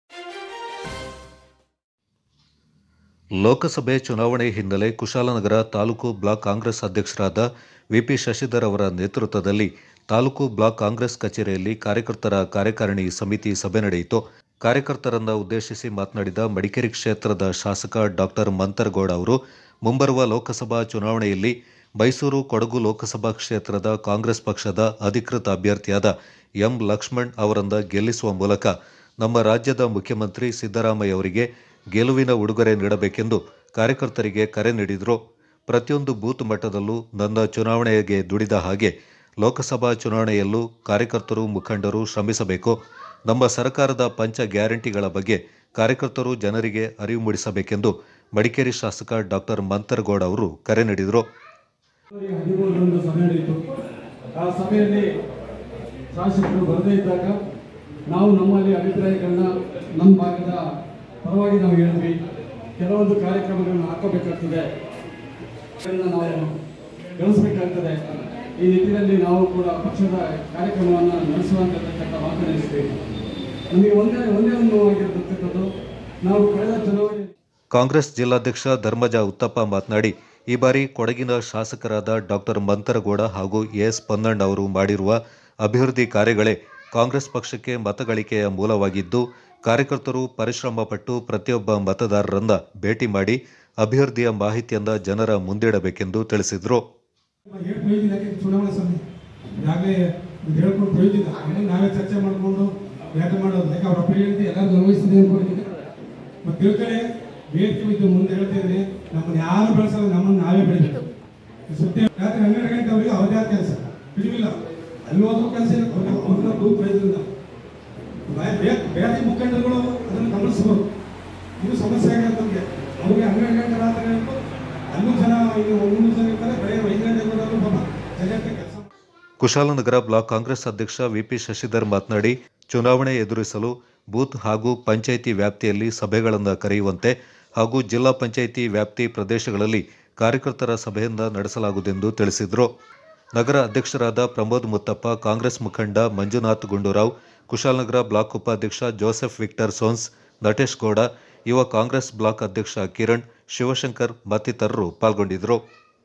ಲೋಕಸಭೆ ಚುನಾವಣೆ ಹಿನ್ನೆಲೆ ಕುಶಾಲನಗರ ತಾಲೂಕು ಬ್ಲಾಕ್ ಕಾಂಗ್ರೆಸ್ ಅಧ್ಯಕ್ಷರಾದ ವಿಪಿ ಶಶಿಧರ್ ಅವರ ನೇತೃತ್ವದಲ್ಲಿ ತಾಲೂಕು ಬ್ಲಾಕ್ ಕಾಂಗ್ರೆಸ್ ಕಚೇರಿಯಲ್ಲಿ ಕಾರ್ಯಕರ್ತರ ಕಾರ್ಯಕಾರಿಣಿ ಸಮಿತಿ ಸಭೆ ನಡೆಯಿತು ಕಾರ್ಯಕರ್ತರನ್ನ ಉದ್ದೇಶಿಸಿ ಮಾತನಾಡಿದ ಮಡಿಕೇರಿ ಕ್ಷೇತ್ರದ ಶಾಸಕ ಡಾಕ್ಟರ್ ಮಂತರಗೌಡ ಅವರು ಮುಂಬರುವ ಲೋಕಸಭಾ ಚುನಾವಣೆಯಲ್ಲಿ ಮೈಸೂರು ಕೊಡಗು ಲೋಕಸಭಾ ಕ್ಷೇತ್ರದ ಕಾಂಗ್ರೆಸ್ ಪಕ್ಷದ ಅಧಿಕೃತ ಅಭ್ಯರ್ಥಿಯಾದ ಎಂ ಲಕ್ಷ್ಮಣ್ ಅವರನ್ನ ಗೆಲ್ಲಿಸುವ ಮೂಲಕ ನಮ್ಮ ರಾಜ್ಯದ ಮುಖ್ಯಮಂತ್ರಿ ಸಿದ್ದರಾಮಯ್ಯ ಅವರಿಗೆ ಗೆಲುವಿನ ಉಡುಗೊರೆ ನೀಡಬೇಕೆಂದು ಕಾರ್ಯಕರ್ತರಿಗೆ ಕರೆ ನೀಡಿದರು ಪ್ರತಿಯೊಂದು ಬೂತ್ ಮಟ್ಟದಲ್ಲೂ ನನ್ನ ಚುನಾವಣೆಗೆ ದುಡಿದ ಹಾಗೆ ಲೋಕಸಭಾ ಚುನಾವಣೆಯಲ್ಲೂ ಕಾರ್ಯಕರ್ತರು ಮುಖಂಡರು ಶ್ರಮಿಸಬೇಕು ನಮ್ಮ ಸರ್ಕಾರದ ಪಂಚ ಗ್ಯಾರಂಟಿಗಳ ಬಗ್ಗೆ ಕಾರ್ಯಕರ್ತರು ಜನರಿಗೆ ಅರಿವು ಮೂಡಿಸಬೇಕೆಂದು ಮಡಿಕೇರಿ ಶಾಸಕ ಡಾಕ್ಟರ್ ಮಂತರಗೌಡ ಅವರು ಕರೆ ನೀಡಿದರು ಹದಿಮೂರರಂದು ಸಭೆ ನಡೆಯಿತು ಆ ಸಭೆಯಲ್ಲಿ ಶಾಸಕರು ಬರದೇ ಇದ್ದಾಗ ನಾವು ನಮ್ಮಲ್ಲಿ ಅಭಿಪ್ರಾಯಗಳನ್ನ ನಮ್ಮ ಭಾಗದ ಪರವಾಗಿ ನಾವು ಹೇಳಿದ್ವಿ ಕೆಲವೊಂದು ಕಾರ್ಯಕ್ರಮಗಳನ್ನು ಹಾಕಬೇಕಾಗ್ತದೆ ಅದನ್ನ ನಾವು ಗಳಿಸಬೇಕಾಗ್ತದೆ ಈ ನಿಟ್ಟಿನಲ್ಲಿ ನಾವು ಕೂಡ ಪಕ್ಷದ ಕಾರ್ಯಕ್ರಮವನ್ನು ನಡೆಸುವಂತಕ್ಕಂಥ ಮಾತು ನಡೆಸಿದ್ವಿ ನಮಗೆ ಒಂದೇ ಒಂದೇ ಒಂದು ಆಗಿರತಕ್ಕಂಥದ್ದು ನಾವು ಕಳೆದ ಚುನಾವಣೆ ಕಾಂಗ್ರೆಸ್ ಜಿಲ್ಲಾಧ್ಯಕ್ಷ ಧರ್ಮಜ ಉತ್ತಪ್ಪ ಮಾತನಾಡಿ ಈ ಬಾರಿ ಕೊಡಗಿನ ಶಾಸಕರಾದ ಡಾಕ್ಟರ್ ಮಂತರಗೌಡ ಹಾಗೂ ಎಸ್ ಪೊನ್ನಣ್ಣ ಅವರು ಮಾಡಿರುವ ಅಭಿವೃದ್ಧಿ ಕಾರ್ಯಗಳೇ ಕಾಂಗ್ರೆಸ್ ಪಕ್ಷಕ್ಕೆ ಮತಗಳಿಕೆಯ ಮೂಲವಾಗಿದ್ದು ಕಾರ್ಯಕರ್ತರು ಪರಿಶ್ರಮ ಪಟ್ಟು ಪ್ರತಿಯೊಬ್ಬ ಮತದಾರರನ್ನ ಭೇಟಿ ಮಾಡಿ ಅಭಿವೃದ್ಧಿಯ ಮಾಹಿತಿಯನ್ನ ಜನರ ಮುಂದಿಡಬೇಕೆಂದು ತಿಳಿಸಿದರು ಹೇಳಿ ಪ್ರಯೋಜನ ಯಾಕೆ ಚುನಾವಣೆ ಸಮಯ ಈಗಾಗಲೇ ಇದು ಹೇಳ್ಕೊಂಡು ಪ್ರಯೋಜನ ಆಮೇಲೆ ನಾವೇ ಚರ್ಚೆ ಮಾಡಿಕೊಂಡು ಯಾಕೆ ಮಾಡೋದು ಯಾಕೆ ಅವ್ರ ಅಪ್ಪ ಹೇಳಿದ್ದು ಎಲ್ಲರೂ ಗೌರವಿಸಿದೆ ಅನ್ಕೊಂಡಿದ್ದೀನಿ ಮತ್ತೆ ತಿಳ್ಕಡೆ ವೇದಿಕೆ ಬಿದ್ದು ಮುಂದೆ ಹೇಳ್ತಿದ್ದೀನಿ ನಮ್ಮನ್ನ ಯಾರು ಬೆಳೆಸಲ್ಲ ನಮ್ಮನ್ನು ನಾವೇ ಬೆಳಿಬೇಕು ಈ ಸುದ್ದಿ ರಾತ್ರಿ ಹನ್ನೆರಡು ಗಂಟೆ ಅವರಿಗೆ ಅವ್ರದೇ ಆದ ಕೆಲಸ ಬಿಡುವಿಲ್ಲ ಅಲ್ಲಿ ಹೋದ್ರೂ ಕೆಲಸ ಇಲ್ಲ ಅವ್ರನ್ನ ದೂರ ಪ್ರಯೋಜನ ಬೇರೆ ಮುಖಂಡರುಗಳು ಅದನ್ನು ಗಮನಿಸಬಹುದು ಇದು ಸಮಸ್ಯೆ ಆಗಿದೆ ನಮಗೆ ಅವ್ರಿಗೆ ಹನ್ನೆರಡು ಗಂಟೆ ರಾತ್ರಿ ಹೇಳ್ತು ಅಲ್ಲೂ ಜನ ಈಗ ಮುನ್ನೂರು ಜನ ಇರ್ತಾರೆ ಬೆಳಗ್ಗೆ ಐದು ಗಂಟೆ ಹೋದಾಗಲೂ ಪಾಪ ಸರಿಯಾದ ಕೆಲಸ ಕುಶಾಲನಗರ ಬ್ಲಾಕ್ ಕಾಂಗ್ರೆಸ್ ಅಧ್ಯಕ್ಷ ವಿಪಿ ಶಶಿಧರ್ ಮಾತನಾಡಿ ಚುನಾವಣೆ ಎದುರಿಸಲು ಬೂತ್ ಹಾಗೂ ಪಂಚಾಯಿತಿ ವ್ಯಾಪ್ತಿಯಲ್ಲಿ ಸಭೆಗಳನ್ನು ಕರೆಯುವಂತೆ ಹಾಗೂ ಜಿಲ್ಲಾ ಪಂಚಾಯಿತಿ ವ್ಯಾಪ್ತಿ ಪ್ರದೇಶಗಳಲ್ಲಿ ಕಾರ್ಯಕರ್ತರ ಸಭೆಯನ್ನ ನಡೆಸಲಾಗುವುದೆಂದು ತಿಳಿಸಿದರು ನಗರ ಅಧ್ಯಕ್ಷರಾದ ಪ್ರಮೋದ್ ಮುತ್ತಪ್ಪ ಕಾಂಗ್ರೆಸ್ ಮುಖಂಡ ಮಂಜುನಾಥ್ ಗುಂಡೂರಾವ್ ಕುಶಾಲನಗರ ಬ್ಲಾಕ್ ಉಪಾಧ್ಯಕ್ಷ ಜೋಸೆಫ್ ವಿಕ್ಟರ್ ಸೋನ್ಸ್ ನಟೇಶ್ ಗೌಡ ಯುವ ಕಾಂಗ್ರೆಸ್ ಬ್ಲಾಕ್ ಅಧ್ಯಕ್ಷ ಕಿರಣ್ ಶಿವಶಂಕರ್ ಮತ್ತಿತರರು ಪಾಲ್ಗೊಂಡಿದ್ದರು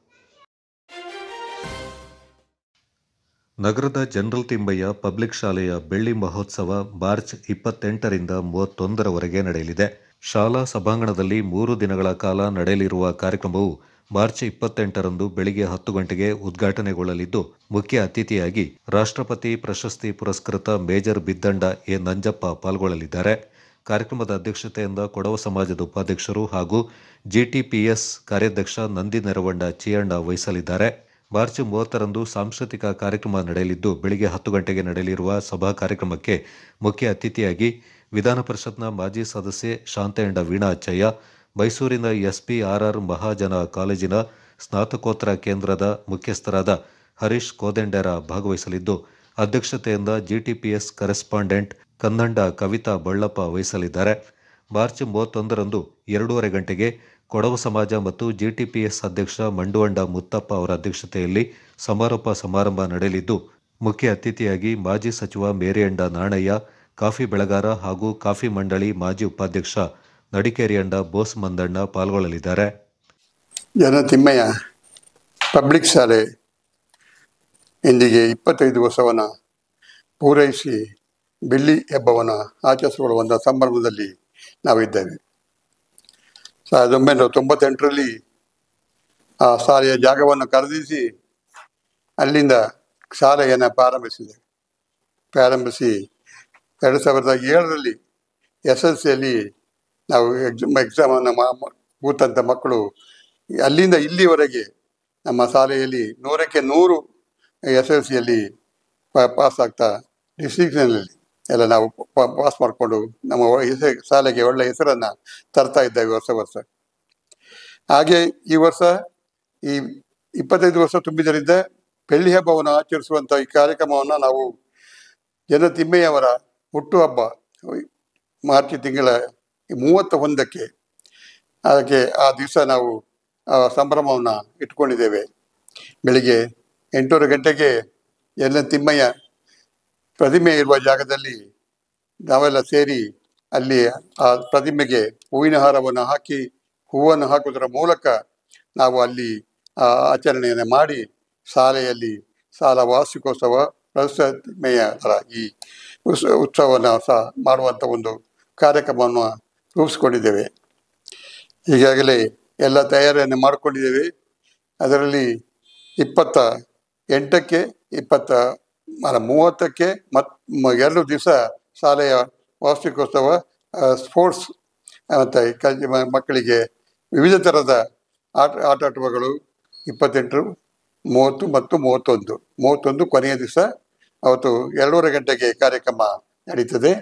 ನಗರದ ಜನರಲ್ ತಿಮ್ಮಯ್ಯ ಪಬ್ಲಿಕ್ ಶಾಲೆಯ ಬೆಳ್ಳಿ ಮಹೋತ್ಸವ ಮಾರ್ಚ್ ಇಪ್ಪತ್ತೆಂಟರಿಂದ ಮೂವತ್ತೊಂದರವರೆಗೆ ನಡೆಯಲಿದೆ ಶಾಲಾ ಸಭಾಂಗಣದಲ್ಲಿ ಮೂರು ದಿನಗಳ ಕಾಲ ನಡೆಯಲಿರುವ ಕಾರ್ಯಕ್ರಮವು ಮಾರ್ಚ್ ಇಪ್ಪತ್ತೆಂಟರಂದು ಬೆಳಿಗ್ಗೆ ಹತ್ತು ಗಂಟೆಗೆ ಉದ್ಘಾಟನೆಗೊಳ್ಳಲಿದ್ದು ಮುಖ್ಯ ಅತಿಥಿಯಾಗಿ ರಾಷ್ಟ್ರಪತಿ ಪ್ರಶಸ್ತಿ ಪುರಸ್ಕೃತ ಮೇಜರ್ ಬಿದ್ದಂಡ ಎ ನಂಜಪ್ಪ ಪಾಲ್ಗೊಳ್ಳಲಿದ್ದಾರೆ ಕಾರ್ಯಕ್ರಮದ ಅಧ್ಯಕ್ಷತೆಯಿಂದ ಕೊಡವ ಸಮಾಜದ ಉಪಾಧ್ಯಕ್ಷರು ಹಾಗೂ ಜಿಟಿಪಿಎಸ್ ಕಾರ್ಯಾಧ್ಯಕ್ಷ ನಂದಿ ನೆರವಂಡ ಚಿಯಣ್ಣ ವಹಿಸಲಿದ್ದಾರೆ ಮಾರ್ಚ್ ಮೂವತ್ತರಂದು ಸಾಂಸ್ಕೃತಿಕ ಕಾರ್ಯಕ್ರಮ ನಡೆಯಲಿದ್ದು ಬೆಳಿಗ್ಗೆ ಹತ್ತು ಗಂಟೆಗೆ ನಡೆಯಲಿರುವ ಸಭಾ ಕಾರ್ಯಕ್ರಮಕ್ಕೆ ಮುಖ್ಯ ಅತಿಥಿಯಾಗಿ ವಿಧಾನ ಪರಿಷತ್ನ ಮಾಜಿ ಸದಸ್ಯೆ ಶಾಂತೇಂಡ ವೀಣಾ ಅಚ್ಚಯ್ಯ ಮೈಸೂರಿನ ಎಸ್ಪಿಆರ್ಆರ್ ಮಹಾಜನ ಕಾಲೇಜಿನ ಸ್ನಾತಕೋತ್ತರ ಕೇಂದ್ರದ ಮುಖ್ಯಸ್ಥರಾದ ಹರೀಶ್ ಕೋದೆಂಡೆರ ಭಾಗವಹಿಸಲಿದ್ದು ಅಧ್ಯಕ್ಷತೆಯಿಂದ ಜಿಟಿಪಿಎಸ್ ಕರೆಸ್ಪಾಂಡೆಂಟ್ ಕನ್ನಂಡ ಕವಿತಾ ಬಳ್ಳಪ್ಪ ವಹಿಸಲಿದ್ದಾರೆ ಮಾರ್ಚ್ ಮೂವತ್ತೊಂದರಂದು ಎರಡೂವರೆ ಗಂಟೆಗೆ ಕೊಡವ ಸಮಾಜ ಮತ್ತು ಜಿಟಿಪಿಎಸ್ ಅಧ್ಯಕ್ಷ ಮಂಡುವಂಡ ಮುತ್ತಪ್ಪ ಅವರ ಅಧ್ಯಕ್ಷತೆಯಲ್ಲಿ ಸಮಾರೋಪ ಸಮಾರಂಭ ನಡೆಯಲಿದ್ದು ಮುಖ್ಯ ಅತಿಥಿಯಾಗಿ ಮಾಜಿ ಸಚಿವ ಮೇರಿಯಂಡ ನಾಣಯ್ಯ ಕಾಫಿ ಬೆಳೆಗಾರ ಹಾಗೂ ಕಾಫಿ ಮಂಡಳಿ ಮಾಜಿ ಉಪಾಧ್ಯಕ್ಷ ನಡಿಕೇರಿಯಂಡ ಬೋಸ್ ಮಂದಣ್ಣ ಪಾಲ್ಗೊಳ್ಳಲಿದ್ದಾರೆ ಜನ ತಿಮ್ಮಯ್ಯ ಪಬ್ಲಿಕ್ ಶಾಲೆ ಇಂದಿಗೆ ಇಪ್ಪತ್ತೈದು ವರ್ಷವನ್ನು ಪೂರೈಸಿ ಬೆಳ್ಳಿ ಹಬ್ಬವನ್ನು ಆಚರಿಸಿಕೊಳ್ಳುವಂಥ ಸಂಭ್ರಮದಲ್ಲಿ ನಾವಿದ್ದೇವೆ ಸಾವಿರದ ಒಂಬೈನೂರ ತೊಂಬತ್ತೆಂಟರಲ್ಲಿ ಆ ಶಾಲೆಯ ಜಾಗವನ್ನು ಖರೀದಿಸಿ ಅಲ್ಲಿಂದ ಶಾಲೆಯನ್ನು ಪ್ರಾರಂಭಿಸಿದೆ ಪ್ರಾರಂಭಿಸಿ ಎರಡು ಸಾವಿರದ ಏಳರಲ್ಲಿ ಎಸ್ ಎಲ್ ಸಿಯಲ್ಲಿ ನಾವು ಎಕ್ಸಾಮ್ ಎಕ್ಸಾಮನ್ನು ಮಾ ಕೂತಂಥ ಮಕ್ಕಳು ಅಲ್ಲಿಂದ ಇಲ್ಲಿವರೆಗೆ ನಮ್ಮ ಶಾಲೆಯಲ್ಲಿ ನೂರಕ್ಕೆ ನೂರು ಎಸ್ ಎಲ್ ಸಿಯಲ್ಲಿ ಪಾಸ್ ಆಗ್ತಾ ಡಿಸ್ಟಿಂಕ್ಷನಲ್ಲಿ ಎಲ್ಲ ನಾವು ಪಾಸ್ ಮಾಡಿಕೊಂಡು ನಮ್ಮ ಒ- ಹೆಸ- ಶಾಲೆಗೆ ಒಳ್ಳೆಯ ಹೆಸರನ್ನು ತರ್ತಾ ಇದ್ದೇವೆ ವರ್ಷ ವರ್ಷ ಹಾಗೆ ಈ ವರ್ಷ ಈ ಇಪ್ಪತ್ತೈದು ವರ್ಷ ತುಂಬಿದರಿಂದ ಬೆಳ್ಳಿ ಹಬ್ಬವನ್ನು ಆಚರಿಸುವಂಥ ಈ ಕಾರ್ಯಕ್ರಮವನ್ನು ನಾವು ಜನ ತಿಮ್ಮಯ್ಯವರ ಹುಟ್ಟುಹಬ್ಬ ಮಾರ್ಚ್ ತಿಂಗಳ ಮೂವತ್ತ ಒಂದಕ್ಕೆ ಅದಕ್ಕೆ ಆ ದಿವಸ ನಾವು ಆ ಸಂಭ್ರಮವನ್ನು ಇಟ್ಕೊಂಡಿದ್ದೇವೆ ಬೆಳಿಗ್ಗೆ ಎಂಟೂವರೆ ಗಂಟೆಗೆ ಎಲ್ಲ ತಿಮ್ಮಯ್ಯ ಪ್ರತಿಮೆ ಇರುವ ಜಾಗದಲ್ಲಿ ನಾವೆಲ್ಲ ಸೇರಿ ಅಲ್ಲಿ ಆ ಪ್ರತಿಮೆಗೆ ಹೂವಿನ ಹಾರವನ್ನು ಹಾಕಿ ಹೂವನ್ನು ಹಾಕುವುದರ ಮೂಲಕ ನಾವು ಅಲ್ಲಿ ಆ ಆಚರಣೆಯನ್ನು ಮಾಡಿ ಶಾಲೆಯಲ್ಲಿ ಶಾಲಾ ವಾರ್ಷಿಕೋತ್ಸವ ಪ್ರತಿಮೆಯ ಥರ ಈ ಉತ್ಸ ಉತ್ಸವವನ್ನು ಸಹ ಮಾಡುವಂಥ ಒಂದು ಕಾರ್ಯಕ್ರಮವನ್ನು ರೂಪಿಸ್ಕೊಂಡಿದ್ದೇವೆ ಈಗಾಗಲೇ ಎಲ್ಲ ತಯಾರಿಯನ್ನು ಮಾಡಿಕೊಂಡಿದ್ದೇವೆ ಅದರಲ್ಲಿ ಇಪ್ಪತ್ತ ಎಂಟಕ್ಕೆ ಇಪ್ಪತ್ತ ಅಲ್ಲ ಮೂವತ್ತಕ್ಕೆ ಮತ್ ಮ- ಎರಡು ದಿವಸ ಶಾಲೆಯ ವಾರ್ಷಿಕೋತ್ಸವ ಸ್ಪೋರ್ಟ್ಸ್ ಮತ್ತು ಕ- ಮ- ಮಕ್ಕಳಿಗೆ ವಿವಿಧ ಥರದ ಆಟ ಆಟಾಟಗಳು ಇಪ್ಪತ್ತೆಂಟು ಮೂವತ್ತು ಮತ್ತು ಮೂವತ್ತೊಂದು ಮೂವತ್ತೊಂದು ಕೊನೆಯ ದಿವಸ ಅವತ್ತು ಎರಡೂವರೆ ಗಂಟೆಗೆ ಕಾರ್ಯಕ್ರಮ ನಡೀತದೆ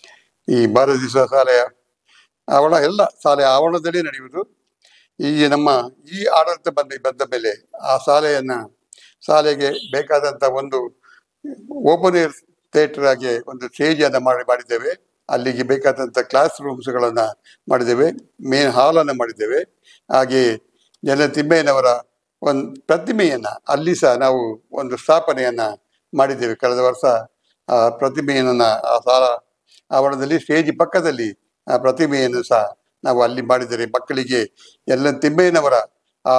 ಈ ಬಾರ ದಿವಸ ಶಾಲೆಯ ಆವರಣ ಎಲ್ಲ ಶಾಲೆಯ ಆವರಣದಲ್ಲಿ ನಡೆಯುವುದು ಈ ನಮ್ಮ ಈ ಆಡಳಿತ ಬಂದ ಬಂದ ಮೇಲೆ ಆ ಶಾಲೆಯನ್ನ ಶಾಲೆಗೆ ಬೇಕಾದಂಥ ಒಂದು ಓಪನ್ ಏರ್ ಥಿಯೇಟರ್ ಆಗಿ ಒಂದು ಸ್ಟೇಜ್ ಅನ್ನು ಮಾಡಿ ಮಾಡಿದ್ದೇವೆ ಅಲ್ಲಿಗೆ ಬೇಕಾದಂಥ ಕ್ಲಾಸ್ ರೂಮ್ಸ್ಗಳನ್ನು ಮಾಡಿದ್ದೇವೆ ಮೇನ್ ಹಾಲನ್ನು ಮಾಡಿದ್ದೇವೆ ಹಾಗೆ ಜನ ತಿಮ್ಮೇನವರ ಒಂದು ಪ್ರತಿಮೆಯನ್ನ ಅಲ್ಲಿ ಸಹ ನಾವು ಒಂದು ಸ್ಥಾಪನೆಯನ್ನ ಮಾಡಿದ್ದೇವೆ ಕಳೆದ ವರ್ಷ ಆ ಪ್ರತಿಮೆಯನ್ನ ಆ ಶಾಲಾ ಆವರಣದಲ್ಲಿ ಸ್ಟೇಜ್ ಪಕ್ಕದಲ್ಲಿ ಆ ಪ್ರತಿಮೆಯನ್ನು ಸಹ ನಾವು ಅಲ್ಲಿ ಮಾಡಿದರೆ ಮಕ್ಕಳಿಗೆ ಎಲ್ಲ ತಿಮ್ಮೇನವರ ಆ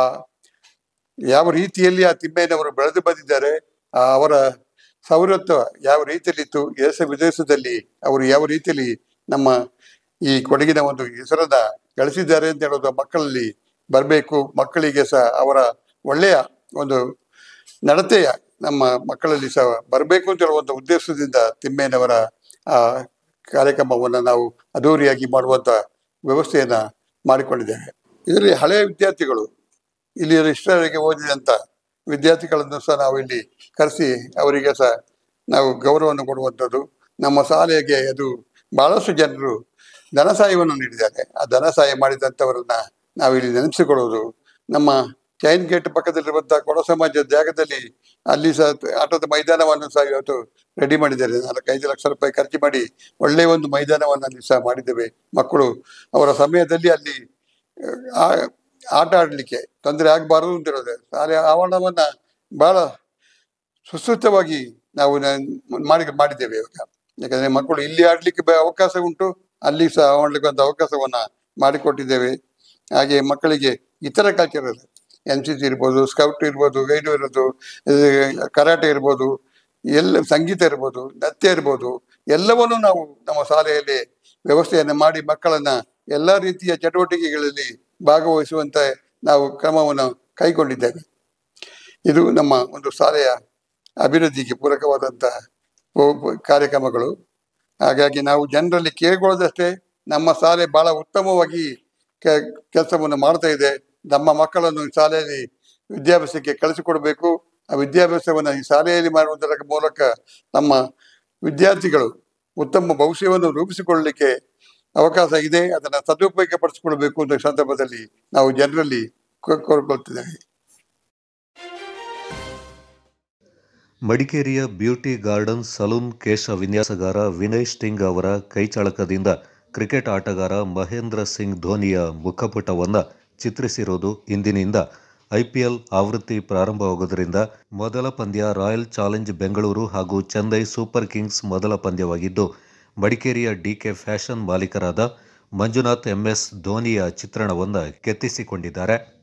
ಯಾವ ರೀತಿಯಲ್ಲಿ ಆ ತಿಮ್ಮೇನವರು ಬೆಳೆದು ಬಂದಿದ್ದಾರೆ ಆ ಅವರ ಸೌರತ್ವ ಯಾವ ರೀತಿಯಲ್ಲಿತ್ತು ದೇಶ ವಿದೇಶದಲ್ಲಿ ಅವರು ಯಾವ ರೀತಿಯಲ್ಲಿ ನಮ್ಮ ಈ ಕೊಡಗಿನ ಒಂದು ಹೆಸರನ್ನ ಗಳಿಸಿದ್ದಾರೆ ಅಂತ ಹೇಳೋದು ಮಕ್ಕಳಲ್ಲಿ ಬರಬೇಕು ಮಕ್ಕಳಿಗೆ ಸಹ ಅವರ ಒಳ್ಳೆಯ ಒಂದು ನಡತೆಯ ನಮ್ಮ ಮಕ್ಕಳಲ್ಲಿ ಸಹ ಬರಬೇಕು ಅಂತ ಹೇಳುವಂಥ ಉದ್ದೇಶದಿಂದ ತಿಮ್ಮೇನವರ ಆ ಕಾರ್ಯಕ್ರಮವನ್ನು ನಾವು ಅದ್ದೂರಿಯಾಗಿ ಮಾಡುವಂಥ ವ್ಯವಸ್ಥೆಯನ್ನ ಮಾಡಿಕೊಂಡಿದ್ದೇವೆ ಇದರಲ್ಲಿ ಹಳೆಯ ವಿದ್ಯಾರ್ಥಿಗಳು ಇಲ್ಲಿ ಇಷ್ಟರವರೆಗೆ ಓದಿದಂಥ ವಿದ್ಯಾರ್ಥಿಗಳನ್ನು ಸಹ ನಾವು ಇಲ್ಲಿ ಕರೆಸಿ ಅವರಿಗೆ ಸಹ ನಾವು ಗೌರವವನ್ನು ಕೊಡುವಂಥದ್ದು ನಮ್ಮ ಶಾಲೆಗೆ ಅದು ಬಹಳಷ್ಟು ಜನರು ಧನ ಸಹಾಯವನ್ನು ನೀಡಿದ್ದಾರೆ ಆ ಧನ ಸಹಾಯ ಮಾಡಿದಂಥವರನ್ನ ನಾವು ಇಲ್ಲಿ ನೆನೆಸಿಕೊಳ್ಳುವುದು ನಮ್ಮ ಚೈನ್ ಗೇಟ್ ಪಕ್ಕದಲ್ಲಿರುವಂತಹ ಕೊಡ ಸಮಾಜದ ಜಾಗದಲ್ಲಿ ಅಲ್ಲಿ ಸಹ ಆಟದ ಮೈದಾನವನ್ನು ಸಹ ಇವತ್ತು ರೆಡಿ ಮಾಡಿದ್ದಾರೆ ನಾಲ್ಕೈದು ಲಕ್ಷ ರೂಪಾಯಿ ಖರ್ಚು ಮಾಡಿ ಒಳ್ಳೆಯ ಒಂದು ಮೈದಾನವನ್ನು ಅಲ್ಲಿ ಸಹ ಮಾಡಿದ್ದೇವೆ ಮಕ್ಕಳು ಅವರ ಸಮಯದಲ್ಲಿ ಅಲ್ಲಿ ಆ ಆಟ ಆಡಲಿಕ್ಕೆ ತೊಂದರೆ ಆಗಬಾರದು ಅಂತ ಹೇಳೋದು ಶಾಲೆ ಆವರಣವನ್ನ ಬಹಳ ಸುಸೂತ್ರವಾಗಿ ನಾವು ನ- ಮಾಡಿ ಮಾಡಿದ್ದೇವೆ ಇವಾಗ ಯಾಕಂದ್ರೆ ಮಕ್ಕಳು ಇಲ್ಲಿ ಆಡ್ಲಿಕ್ಕೆ ಬ- ಅವಕಾಶ ಉಂಟು ಅಲ್ಲಿ ಸಹ ಆಡ್ಲಿಕ್ಕೆ ಒಂದು ಅವಕಾಶವನ್ನ ಮಾಡಿಕೊಟ್ಟಿದ್ದೇವೆ ಹಾಗೆ ಮಕ್ಕಳಿಗೆ ಇತರ ಕಲ್ಚರಲ್ ಎನ್ ಸಿ ಸಿ ಇರ್ಬೋದು ಸ್ಕೌಟ್ ಇರ್ಬೋದು ಗೈಡು ಇರ್ಬೋದು ಆ, ಕರಾಟೆ ಇರ್ಬೋದು ಎಲ್ಲ ಸಂಗೀತ ಇರ್ಬೋದು ನೃತ್ಯ ಇರ್ಬೋದು ಎಲ್ಲವನ್ನೂ ನಾವು ನಮ್ಮ ಶಾಲೆಯಲ್ಲಿ ವ್ಯವಸ್ಥೆಯನ್ನು ಮಾಡಿ ಮಕ್ಕಳನ್ನ ಎಲ್ಲ ರೀತಿಯ ಚಟುವಟಿಕೆಗಳಲ್ಲಿ ಭಾಗವಹಿಸುವಂತೆ ನಾವು ಕ್ರಮವನ್ನು ಕೈಗೊಂಡಿದ್ದೇವೆ ಇದು ನಮ್ಮ ಒಂದು ಶಾಲೆಯ ಅಭಿವೃದ್ಧಿಗೆ ಪೂರಕವಾದಂಥ ಪೋ- ಪೋ- ಕಾರ್ಯಕ್ರಮಗಳು ಹಾಗಾಗಿ ನಾವು ಜನರಲ್ಲಿ ಕೇಳಿಕೊಳ್ಳೋದಷ್ಟೇ ನಮ್ಮ ಶಾಲೆ ಬಹಳ ಉತ್ತಮವಾಗಿ ಕೆಲಸವನ್ನು ಮಾಡ್ತಾ ಇದೆ ನಮ್ಮ ಮಕ್ಕಳನ್ನು ಈ ಶಾಲೆಯಲ್ಲಿ ವಿದ್ಯಾಭ್ಯಾಸಕ್ಕೆ ಕಳಿಸಿಕೊಡ್ಬೇಕು ಆ ವಿದ್ಯಾಭ್ಯಾಸವನ್ನು ಈ ಶಾಲೆಯಲ್ಲಿ ಮಾಡುವುದರ ಮೂಲಕ ನಮ್ಮ ವಿದ್ಯಾರ್ಥಿಗಳು ಉತ್ತಮ ಭವಿಷ್ಯವನ್ನು ರೂಪಿಸಿಕೊಳ್ಳಲಿಕ್ಕೆ ಅವಕಾಶ ಇದೆ ಅದನ್ನು ಸದುಪಯೋಗ ಪಡಿಸಿಕೊಳ್ಬೇಕು ಅಂತ ಈ ಸಂದರ್ಭದಲ್ಲಿ ನಾವು ಜನರಲ್ಲಿ ಕೋ- ಕೋರ್ಕೊಳ್ತಿದ್ದೇವೆ ಮಡಿಕೇರಿಯ ಬ್ಯೂಟಿ ಗಾರ್ಡನ್ ಸಲೂನ್ ಕೇಶ ವಿನ್ಯಾಸಗಾರ ವಿನಯ್ ಸ್ಟಿಂಗ್ ಅವರ ಕೈಚಳಕದಿಂದ ಕ್ರಿಕೆಟ್ ಆಟಗಾರ ಮಹೇಂದ್ರ ಸಿಂಗ್ ಧೋನಿಯ ಮುಖಪುಟವನ್ನು ಚಿತ್ರಿಸಿರೋದು ಇಂದಿನಿಂದ ಐಪಿಎಲ್ ಆವೃತ್ತಿ ಪ್ರಾರಂಭವಾಗುವುದರಿಂದ ಮೊದಲ ಪಂದ್ಯ ರಾಯಲ್ ಚಾಲೆಂಜ್ ಬೆಂಗಳೂರು ಹಾಗೂ ಚೆನ್ನೈ ಸೂಪರ್ ಕಿಂಗ್ಸ್ ಮೊದಲ ಪಂದ್ಯವಾಗಿದ್ದು ಮಡಿಕೇರಿಯ ಡಿಕೆ ಫ್ಯಾಷನ್ ಮಾಲೀಕರಾದ ಮಂಜುನಾಥ್ ಎಂಎಸ್ ಧೋನಿಯ ಚಿತ್ರಣವನ್ನು ಕೆತ್ತಿಸಿಕೊಂಡಿದ್ದಾರೆ